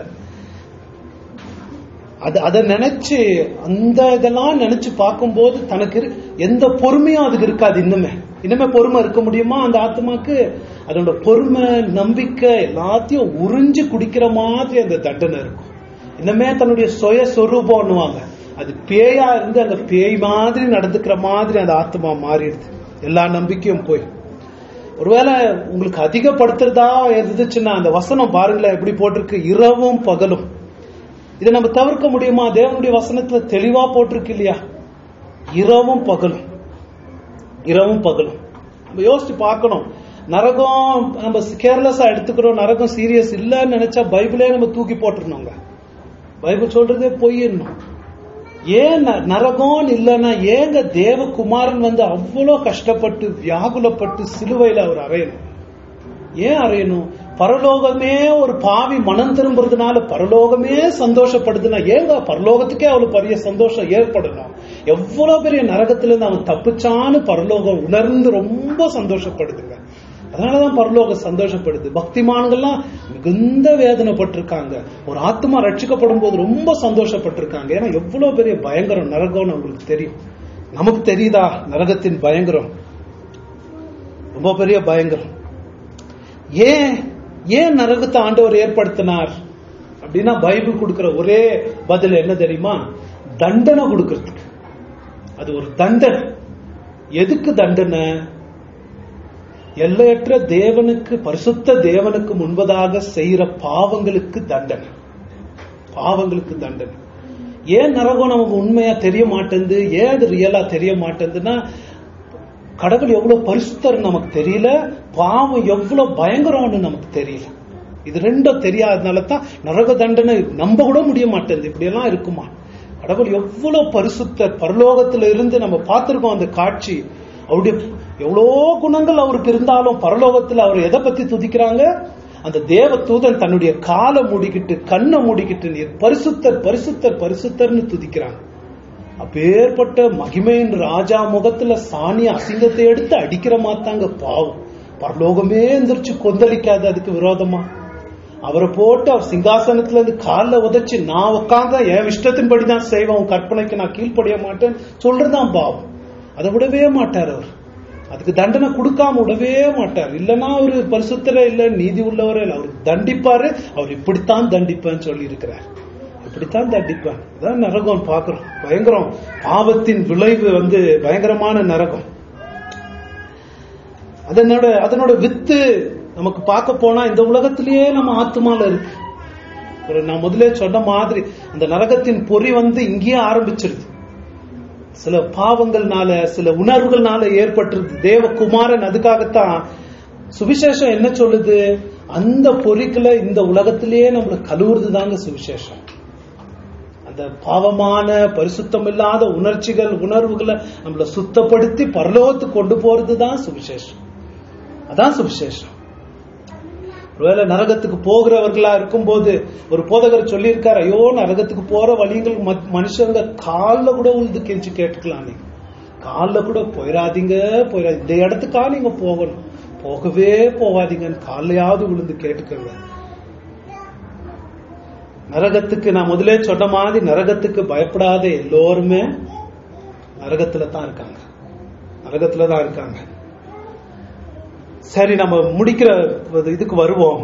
அது அதை நினைச்சு அந்த இதெல்லாம் நினைச்சு பார்க்கும்போது தனக்கு இரு- எந்த பொறுமையும் அதுக்கு இருக்காது இன்னுமே இன்னுமே பொறுமை இருக்க முடியுமா அந்த ஆத்மாக்கு அதோட பொறுமை நம்பிக்கை எல்லாத்தையும் உறிஞ்சு குடிக்கிற மாதிரி அந்த தண்டனை இருக்கும் இன்னுமே தன்னுடைய சுய சொரூபம்னுவாங்க அது பேயா இருந்து அந்த பேய் மாதிரி நடந்துக்கிற மாதிரி அந்த ஆத்மா மாறிடுது எல்லா நம்பிக்கையும் போய் ஒருவேளை உங்களுக்கு அதிகப்படுத்துறதா இருந்துச்சுன்னா அந்த வசனம் பாருங்களேன் எப்படி போட்டிருக்கு இரவும் பகலும் இதை நம்ம தவிர்க்க முடியுமா தேவனுடைய வசனத்துல தெளிவா போட்டிருக்கு இல்லையா இரவும் பகலும் இரவும் பகலும் நம்ம யோசிச்சு பார்க்கணும் நரகம் நம்ம கேர்லெஸ்ஸா எடுத்துக்கிறோம் நரகம் சீரியஸ் இல்லைன்னு நினைச்சா பைபிளே நம்ம தூக்கி போட்டுருணுங்க பைபிள் சொல்றதே பொய்யணும் ஏன் ந- நரகம் இல்லைன்னா ஏங்க தேவகுமாரன் வந்து அவ்வளோ கஷ்டப்பட்டு வியாகுலப்பட்டு சிலுவையில அவர் அறையணும் ஏன் அறையணும் பரலோகமே ஒரு பாவி மனம் திரும்புறதுனால பரலோகமே சந்தோஷப்படுதுன்னா ஏங்க பரலோகத்துக்கே அவ்வளவு பெரிய சந்தோஷம் ஏற்படணும் எவ்வளவு பெரிய நரகத்துல இருந்து அவன் தப்பிச்சான்னு பரலோகம் உணர்ந்து ரொம்ப சந்தோஷப்படுதுங்க அதனாலதான் பரலோகம் சந்தோஷப்படுது பக்திமான்கள்லாம் மிகுந்த வேதனைப்பட்டிருக்காங்க ஒரு ஆத்மா ரட்சிக்கப்படும் போது ரொம்ப சந்தோஷப்பட்டிருக்காங்க ஏன்னா எவ்வளவு பெரிய பயங்கரம் நரகம்னு உங்களுக்கு தெரியும் நமக்கு தெரியுதா நரகத்தின் பயங்கரம் ரொம்ப பெரிய பயங்கரம் ஏன் ஏன் நரகத்தை ஆண்டவர் ஏற்படுத்தினார் அப்படின்னா பைபிள் கொடுக்கிற ஒரே பதில் என்ன தெரியுமா தண்டனை கொடுக்கறதுக்கு அது ஒரு தண்டனை எதுக்கு தண்டனை எல்லையற்ற தேவனுக்கு பரிசுத்த தேவனுக்கு முன்பதாக செய்யற பாவங்களுக்கு தண்டனை பாவங்களுக்கு தண்டனை ஏன் நரகம் நமக்கு உண்மையா தெரிய மாட்டேங்குது ஏன் அது ரியலா தெரிய மாட்டேங்குதுன்னா கடவுள் எவ்வளவு பரிசுத்தர் நமக்கு தெரியல பாவம் எவ்வளவு பயங்கரம்னு நமக்கு தெரியல இது ரெண்டும் தெரியாதனால தான் நரக தண்டனை நம்ப கூட முடிய மாட்டேங்குது இப்படி எல்லாம் இருக்குமா கடவுள் எவ்வளவு பரிசுத்தர் பரலோகத்துல இருந்து நம்ம பார்த்திருக்கோம் அந்த காட்சி அவருடைய எவ்வளோ குணங்கள் அவருக்கு இருந்தாலும் பரலோகத்துல அவர் எதை பத்தி துதிக்கிறாங்க அந்த தேவ தூதன் தன்னுடைய காலை மூடிக்கிட்டு கண்ணை மூடிக்கிட்டு நீர் பரிசுத்தர் பரிசுத்தர் பரிசுத்தர்னு துதிக்கிறாங்க அப்பேற்பட்ட மகிமையின் ராஜா முகத்துல சாணி அசிங்கத்தை எடுத்து அடிக்கிற மாத்தாங்க பாவம் பரலோகமே எந்திரிச்சு கொந்தளிக்காது அதுக்கு விரோதமா அவரை போட்டு அவர் சிங்காசனத்துல இருந்து காலில் உதைச்சு நான் உட்கார்ந்தா என் இஷ்டத்தின்படி தான் செய்வேன் உன் கற்பனைக்கு நான் கீழ்ப்படிய மாட்டேன் சொல்றதுதான் பாவம் அதை விடவே மாட்டார் அவர் அதுக்கு தண்டனை கொடுக்காம விடவே மாட்டார் இல்லைன்னா அவரு பரிசுத்தரே இல்ல நீதி உள்ளவரே இல்லை அவருக்கு தண்டிப்பாரு அவர் இப்படித்தான் தண்டிப்பேன்னு சொல்லி இருக்கிறார் இப்படித்தான் தண்டிப்பேன் அதான் நரகம் பாக்குறோம் பயங்கரம் பாவத்தின் விளைவு வந்து பயங்கரமான நரகம் அதனோட அதனோட வித்து நமக்கு பார்க்க போனா இந்த உலகத்திலேயே நம்ம ஆத்மால இருக்கு ஒரு நான் முதலே சொன்ன மாதிரி அந்த நரகத்தின் பொறி வந்து இங்கேயே ஆரம்பிச்சிருது சில பாவங்கள்னால சில உணர்வுகள்னால ஏற்பட்டுருது தேவகுமாரன் அதுக்காகத்தான் சுவிசேஷம் என்ன சொல்லுது அந்த பொறிக்குள்ள இந்த உலகத்திலேயே நம்மள கழுவுறது தாங்க சுவிசேஷம் அந்த பாவமான பரிசுத்தம் இல்லாத உணர்ச்சிகள் உணர்வுகளை நம்மள சுத்தப்படுத்தி பரலோகத்துக்கு கொண்டு போறது தான் சுவிசேஷம் அதான் சுவிசேஷம் ஒருவேளை நரகத்துக்கு போகிறவர்களா இருக்கும்போது ஒரு போதகர் சொல்லியிருக்காரு ஐயோ நரகத்துக்கு போற வழிகள் ம- மனுஷங்க காலில் கூட உழுது கெஞ்சி கேட்டுக்கலாம் நீங்க காலில் கூட போயிடாதீங்க போயிடாது இந்த இடத்துக்கா நீங்க போகணும் போகவே போகாதீங்கன்னு காலையாவது விழுந்து கேட்டுக்கங்க நரகத்துக்கு நான் முதலே சொன்ன மாதிரி நரகத்துக்கு பயப்படாத எல்லோருமே நரகத்துல தான் இருக்காங்க நரகத்துல தான் இருக்காங்க சரி நம்ம முடிக்கிற இதுக்கு வருவோம்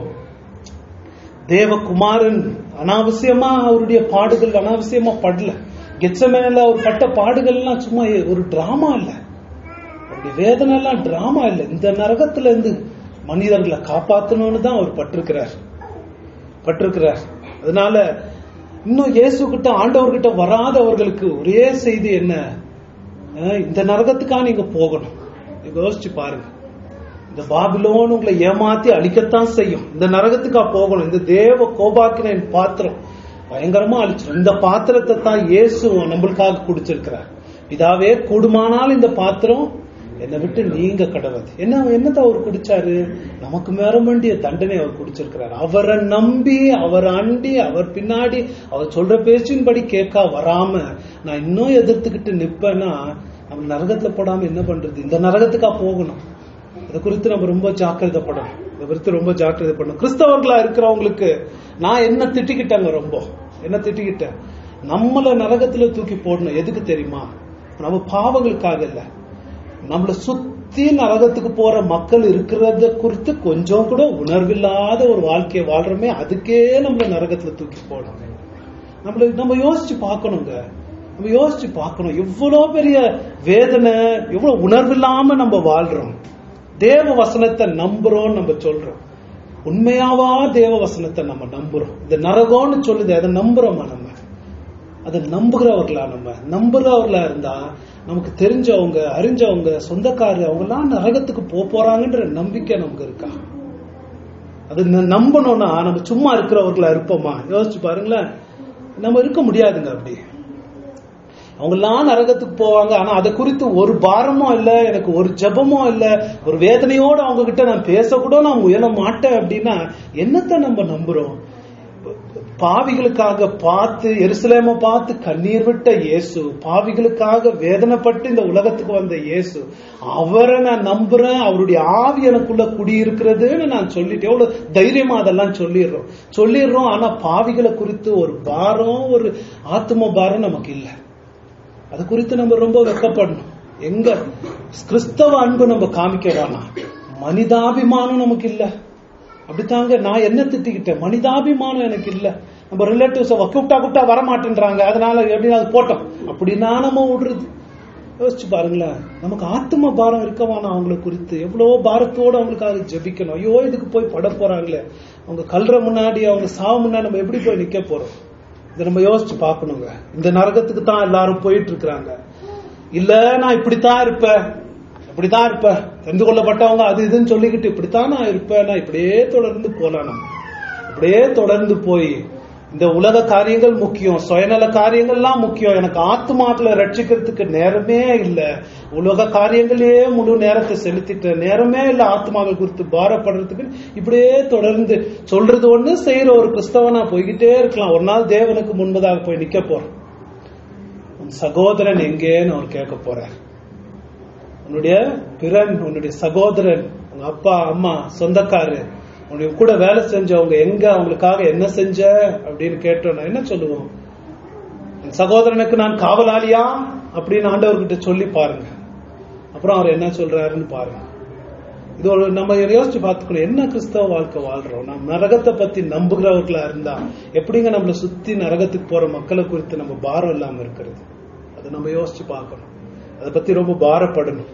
தேவகுமாரன் அனாவசியமா அவருடைய பாடுகள் அனாவசியமா படல கெச்சமேல அவர் பட்ட பாடுகள்லாம் சும்மா ஒரு டிராமா இல்ல அவருடைய வேதனை எல்லாம் டிராமா இல்ல இந்த நரகத்துல இருந்து மனிதர்களை காப்பாத்தணும்னு தான் அவர் பட்டிருக்கிறார் பட்டிருக்கிறார் அதனால இன்னும் இயேசு கிட்ட ஆண்டவர்கிட்ட வராதவர்களுக்கு ஒரே செய்தி என்ன அஹ் இந்த நரகத்துக்கா நீங்க போகணும் நீங்க யோசிச்சு பாருங்க இந்த பாபிலோன் உங்களை ஏமாத்தி அழிக்கத்தான் செய்யும் இந்த நரகத்துக்கா போகணும் இந்த தேவ கோபாக்கின பாத்திரம் பயங்கரமா அழிச்சிடும் இந்த பாத்திரத்தை தான் இயேசு நம்மளுக்காக குடிச்சிருக்கிறார் இதாவே கூடுமானால் இந்த பாத்திரம் என்னை விட்டு நீங்க கடவுது என்ன என்னத்தை அவர் குடிச்சாரு நமக்கு மேற வேண்டிய தண்டனை அவர் குடிச்சிருக்கிறார் அவரை நம்பி அவரை அண்டி அவர் பின்னாடி அவர் சொல்ற பேச்சின்படி கேட்க வராம நான் இன்னும் எதிர்த்துக்கிட்டு நிப்பேன்னா நம்ம நரகத்துல போடாம என்ன பண்றது இந்த நரகத்துக்கா போகணும் இதை குறித்து நம்ம ரொம்ப ஜாக்கிரதைப்படணும் இதை குறித்து ரொம்ப ஜாக்கிரதைப்படணும் கிறிஸ்தவர்களா இருக்கிறவங்களுக்கு நான் என்ன திட்டிக்கிட்டேங்க ரொம்ப என்ன திட்டிக்கிட்டேன் நம்மள நரகத்துல தூக்கி போடணும் எதுக்கு தெரியுமா நம்ம பாவங்களுக்காக இல்ல நம்மள சுத்தி நரகத்துக்கு போற மக்கள் இருக்கிறத குறித்து கொஞ்சம் கூட உணர்வில்லாத ஒரு வாழ்க்கையை வாழ்றோமே அதுக்கே நம்மள நரகத்துல தூக்கி போடணும் நம்மள நம்ம யோசிச்சு பார்க்கணுங்க நம்ம யோசிச்சு பார்க்கணும் எவ்வளவு பெரிய வேதனை எவ்வளவு உணர்வில்லாம நம்ம வாழ்றோம் தேவ வசனத்தை நம்புறோம் நம்ம சொல்றோம் உண்மையாவா தேவ வசனத்தை நம்ம நம்புறோம் இந்த நரகம்னு சொல்லுது அதை நம்புறோமா நம்ம அதை நம்புகிறவர்களா நம்ம நம்புறவர்களா இருந்தா நமக்கு தெரிஞ்சவங்க அறிஞ்சவங்க சொந்தக்காரர் அவங்க எல்லாம் நரகத்துக்கு போக போறாங்கன்ற நம்பிக்கை நமக்கு இருக்கா அது ந- நம்பணும்னா நம்ம சும்மா இருக்கிறவர்களா இருப்போமா யோசிச்சு பாருங்களேன் நம்ம இருக்க முடியாதுங்க அப்படி அவங்க எல்லாம் நரகத்துக்கு போவாங்க ஆனா அதை குறித்து ஒரு பாரமும் இல்ல எனக்கு ஒரு ஜெபமும் இல்ல ஒரு வேதனையோட அவங்க கிட்ட நான் பேசக்கூட நான் முயல மாட்டேன் அப்படின்னா என்னத்தை நம்ம நம்புறோம் பாவிகளுக்காக பார்த்து எருசலேம பார்த்து கண்ணீர் விட்ட இயேசு பாவிகளுக்காக வேதனைப்பட்டு இந்த உலகத்துக்கு வந்த இயேசு அவரை நான் நம்புறேன் அவருடைய ஆவி எனக்குள்ள குடியிருக்கிறதுன்னு நான் சொல்லிட்டு எவ்வளவு தைரியமா அதெல்லாம் சொல்லிடுறோம் சொல்லிடுறோம் ஆனா பாவிகளை குறித்து ஒரு பாரம் ஒரு ஆத்ம பாரம் நமக்கு இல்லை அது குறித்து நம்ம ரொம்ப வெக்கப்படணும் எங்க கிறிஸ்தவ அன்பு நம்ம காமிக்க வேணாம் மனிதாபிமானம் நமக்கு இல்ல அப்படித்தாங்க நான் என்ன திட்டிக்கிட்டேன் மனிதாபிமானம் எனக்கு இல்ல நம்ம ரிலேட்டிவ்ஸ் கூப்பிட்டா கூப்பிட்டா வர மாட்டேன்றாங்க அதனால எப்படி அது போட்டோம் அப்படின்னா நம்ம விடுறது யோசிச்சு பாருங்களேன் நமக்கு ஆத்ம பாரம் இருக்க வேணாம் அவங்கள குறித்து எவ்வளவோ பாரத்தோட அவங்களுக்காக ஜெபிக்கணும் ஐயோ இதுக்கு போய் பட போறாங்களே அவங்க கல்ற முன்னாடி அவங்க சாவு முன்னாடி நம்ம எப்படி போய் நிக்க போறோம் இதை நம்ம யோசிச்சு பார்க்கணுங்க இந்த நரகத்துக்கு தான் எல்லாரும் போயிட்டு இருக்கிறாங்க இல்ல நான் இப்படித்தான் இருப்பேன் இப்படித்தான் இருப்பேன் தெரிந்து கொள்ளப்பட்டவங்க அது இதுன்னு சொல்லிக்கிட்டு இப்படித்தான் நான் இருப்பேன் நான் இப்படியே தொடர்ந்து போலாம் நம்ம இப்படியே தொடர்ந்து போய் இந்த உலக காரியங்கள் முக்கியம் சுயநல காரியங்கள்லாம் முக்கியம் எனக்கு ஆத்மாக்களை ரட்சிக்கிறதுக்கு நேரமே இல்ல உலக காரியங்களே முழு நேரத்தை செலுத்திட்ட நேரமே இல்ல ஆத்மாக்கள் குறித்து பாரப்படுறதுக்கு இப்படியே தொடர்ந்து சொல்றது ஒண்ணு செய்யற ஒரு கிறிஸ்தவனா போய்கிட்டே இருக்கலாம் ஒரு நாள் தேவனுக்கு முன்பதாக போய் நிக்க போறோம் உன் சகோதரன் எங்கேன்னு அவர் கேட்க போறார் உன்னுடைய பிறன் உன்னுடைய சகோதரன் உங்க அப்பா அம்மா சொந்தக்காரு உன்னுடைய கூட வேலை செஞ்சவங்க எங்க அவங்களுக்காக என்ன செஞ்ச அப்படின்னு கேட்டோம் என்ன சொல்லுவோம் என் சகோதரனுக்கு நான் காவலாளியா அப்படின்னு ஆண்டவர்கிட்ட சொல்லி பாருங்க அப்புறம் அவர் என்ன சொல்றாருன்னு பாருங்க இது ஒரு நம்ம யோசிச்சு பார்த்துக்கணும் என்ன கிறிஸ்தவ வாழ்க்கை வாழ்றோம் நம்ம நரகத்தை பத்தி நம்புகிறவர்களா இருந்தா எப்படிங்க நம்மளை சுத்தி நரகத்துக்கு போற மக்களை குறித்து நம்ம பாரம் இல்லாம இருக்கிறது அதை நம்ம யோசிச்சு பார்க்கணும் அதை பத்தி ரொம்ப பாரப்படணும்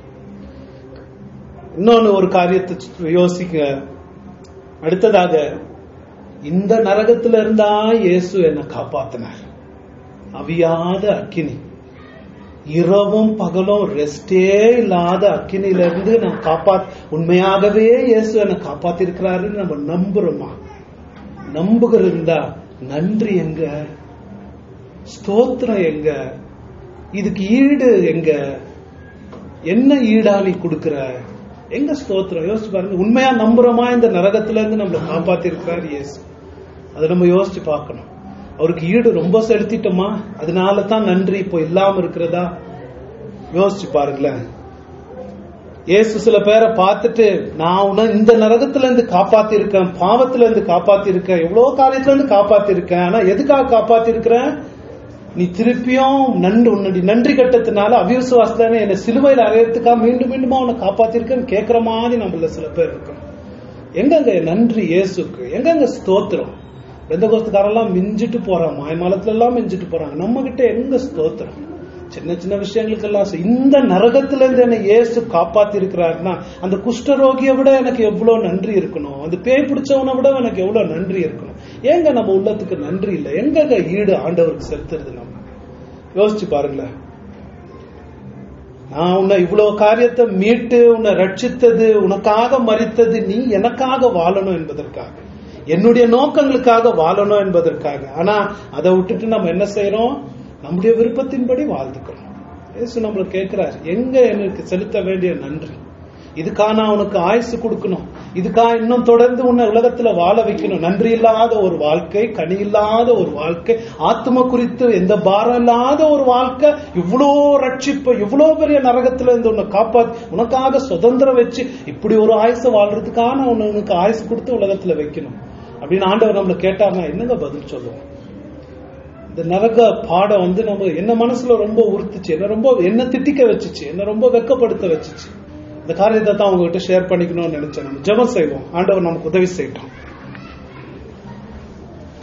இன்னொன்னு ஒரு காரியத்தை யோசிக்க அடுத்ததாக இந்த நரகத்துல இருந்தா இயேசு என்னை காப்பாத்தினார் அவியாத அக்கினி இரவும் பகலும் ரெஸ்டே இல்லாத அக்கினில இருந்து நான் காப்பாத் உண்மையாகவே இயேசு என்னை காப்பாத்திருக்கிறாருன்னு நம்ம நம்புறோமா நம்புகிறது இருந்தா நன்றி எங்க ஸ்தோத்திரம் எங்க இதுக்கு ஈடு எங்க என்ன ஈடா நீ கொடுக்கிற எங்க ஸ்தோத்திரம் யோசிச்சு பாருங்க உண்மையா நம்புறோமா இந்த நரகத்துல இருந்து நம்மளை காப்பாத்தி இருக்கிறார் இயேசு அதை நம்ம யோசிச்சு பார்க்கணும் அவருக்கு ஈடு ரொம்ப செலுத்திட்டோமா அதனால தான் நன்றி இப்போ இல்லாம இருக்கிறதா யோசிச்சு பாருங்களேன் இயேசு சில பேரை பார்த்துட்டு நான் உன்னை இந்த நரகத்துல இருந்து காப்பாத்தி இருக்கேன் பாவத்துல இருந்து காப்பாத்தி இருக்கேன் எவ்வளவு காரியத்துல இருந்து காப்பாத்தி இருக்கேன் ஆனா எதுக்காக காப்பாத்தி இருக்கிறேன் நீ திருப்பியும் நன்றி உன்னுடைய நன்றி கட்டத்தினால அவிசுவாசத்தானே என்னை சிலுவையில் அறையறதுக்காக மீண்டும் மீண்டுமா உன்னை காப்பாத்திருக்கேன்னு கேட்கிற மாதிரி நம்மள சில பேர் இருக்கோம் எங்கங்க நன்றி இயேசுக்கு எங்கங்க ஸ்தோத்திரம் எந்த கோஸ்துக்காரெல்லாம் மிஞ்சிட்டு போறான் மாயமாலத்துல எல்லாம் மிஞ்சிட்டு போறாங்க நம்ம கிட்ட எங்க ஸ்தோத்திரம் சின்ன சின்ன விஷயங்களுக்கெல்லாம் சரி. இந்த நரகத்துல இருந்து என்னை இயேசு காப்பாத்தி இருக்கிறாருன்னா அந்த குஷ்டரோகியை விட எனக்கு எவ்வளவு நன்றி இருக்கணும் அந்த பேய் பிடிச்சவனை விட எனக்கு எவ்வளவு நன்றி இருக்கணும் ஏங்க நம்ம உள்ளத்துக்கு நன்றி இல்லை எங்க ஈடு ஆண்டவருக்கு செலுத்துறது நம்ம யோசிச்சு பாருங்களேன் நான் உன்னை இவ்வளவு காரியத்தை மீட்டு உன்னை ரட்சித்தது உனக்காக மறித்தது நீ எனக்காக வாழணும் என்பதற்காக என்னுடைய நோக்கங்களுக்காக வாழணும் என்பதற்காக ஆனா அதை விட்டுட்டு நம்ம என்ன செய்யறோம் நம்முடைய விருப்பத்தின்படி வாழ்ந்துக்கிறோம் இயேசு நம்மள கேட்கிறார் எங்க எனக்கு செலுத்த வேண்டிய நன்றி இதுக்கா நான் உனக்கு ஆயுசு கொடுக்கணும் இதுக்கா இன்னும் தொடர்ந்து உன்னை உலகத்துல வாழ வைக்கணும் நன்றி இல்லாத ஒரு வாழ்க்கை கனி இல்லாத ஒரு வாழ்க்கை ஆத்ம குறித்து எந்த பாரம் இல்லாத ஒரு வாழ்க்கை இவ்வளோ ரட்சிப்பு இவ்வளோ பெரிய நரகத்துல இருந்து உன்னை காப்பாத் உனக்காக சுதந்திரம் வச்சு இப்படி ஒரு ஆயுசை வாழ்றதுக்காக நான் உன்னை உனக்கு ஆயுசு கொடுத்து உலகத்துல வைக்கணும் அப்படின்னு ஆண்டவர் நம்மளை கேட்டாங்க என்னங்க பதில் சொல்லுவோம் இந்த நரக பாடம் வந்து நம்ம என்ன மனசுல ரொம்ப உறுத்துச்சு என்ன ரொம்ப என்ன திட்டிக்க வச்சுச்சு என்ன ரொம்ப வெக்கப்படுத்த வச்சுச்சு இந்த காரியத்தை தான் உங்ககிட்ட ஷேர் பண்ணிக்கணும்னு நினைச்சேன் நம்ம ஜெபம் செய்வோம் ஆண்டவர் நமக்கு உதவி செய்யட்டும்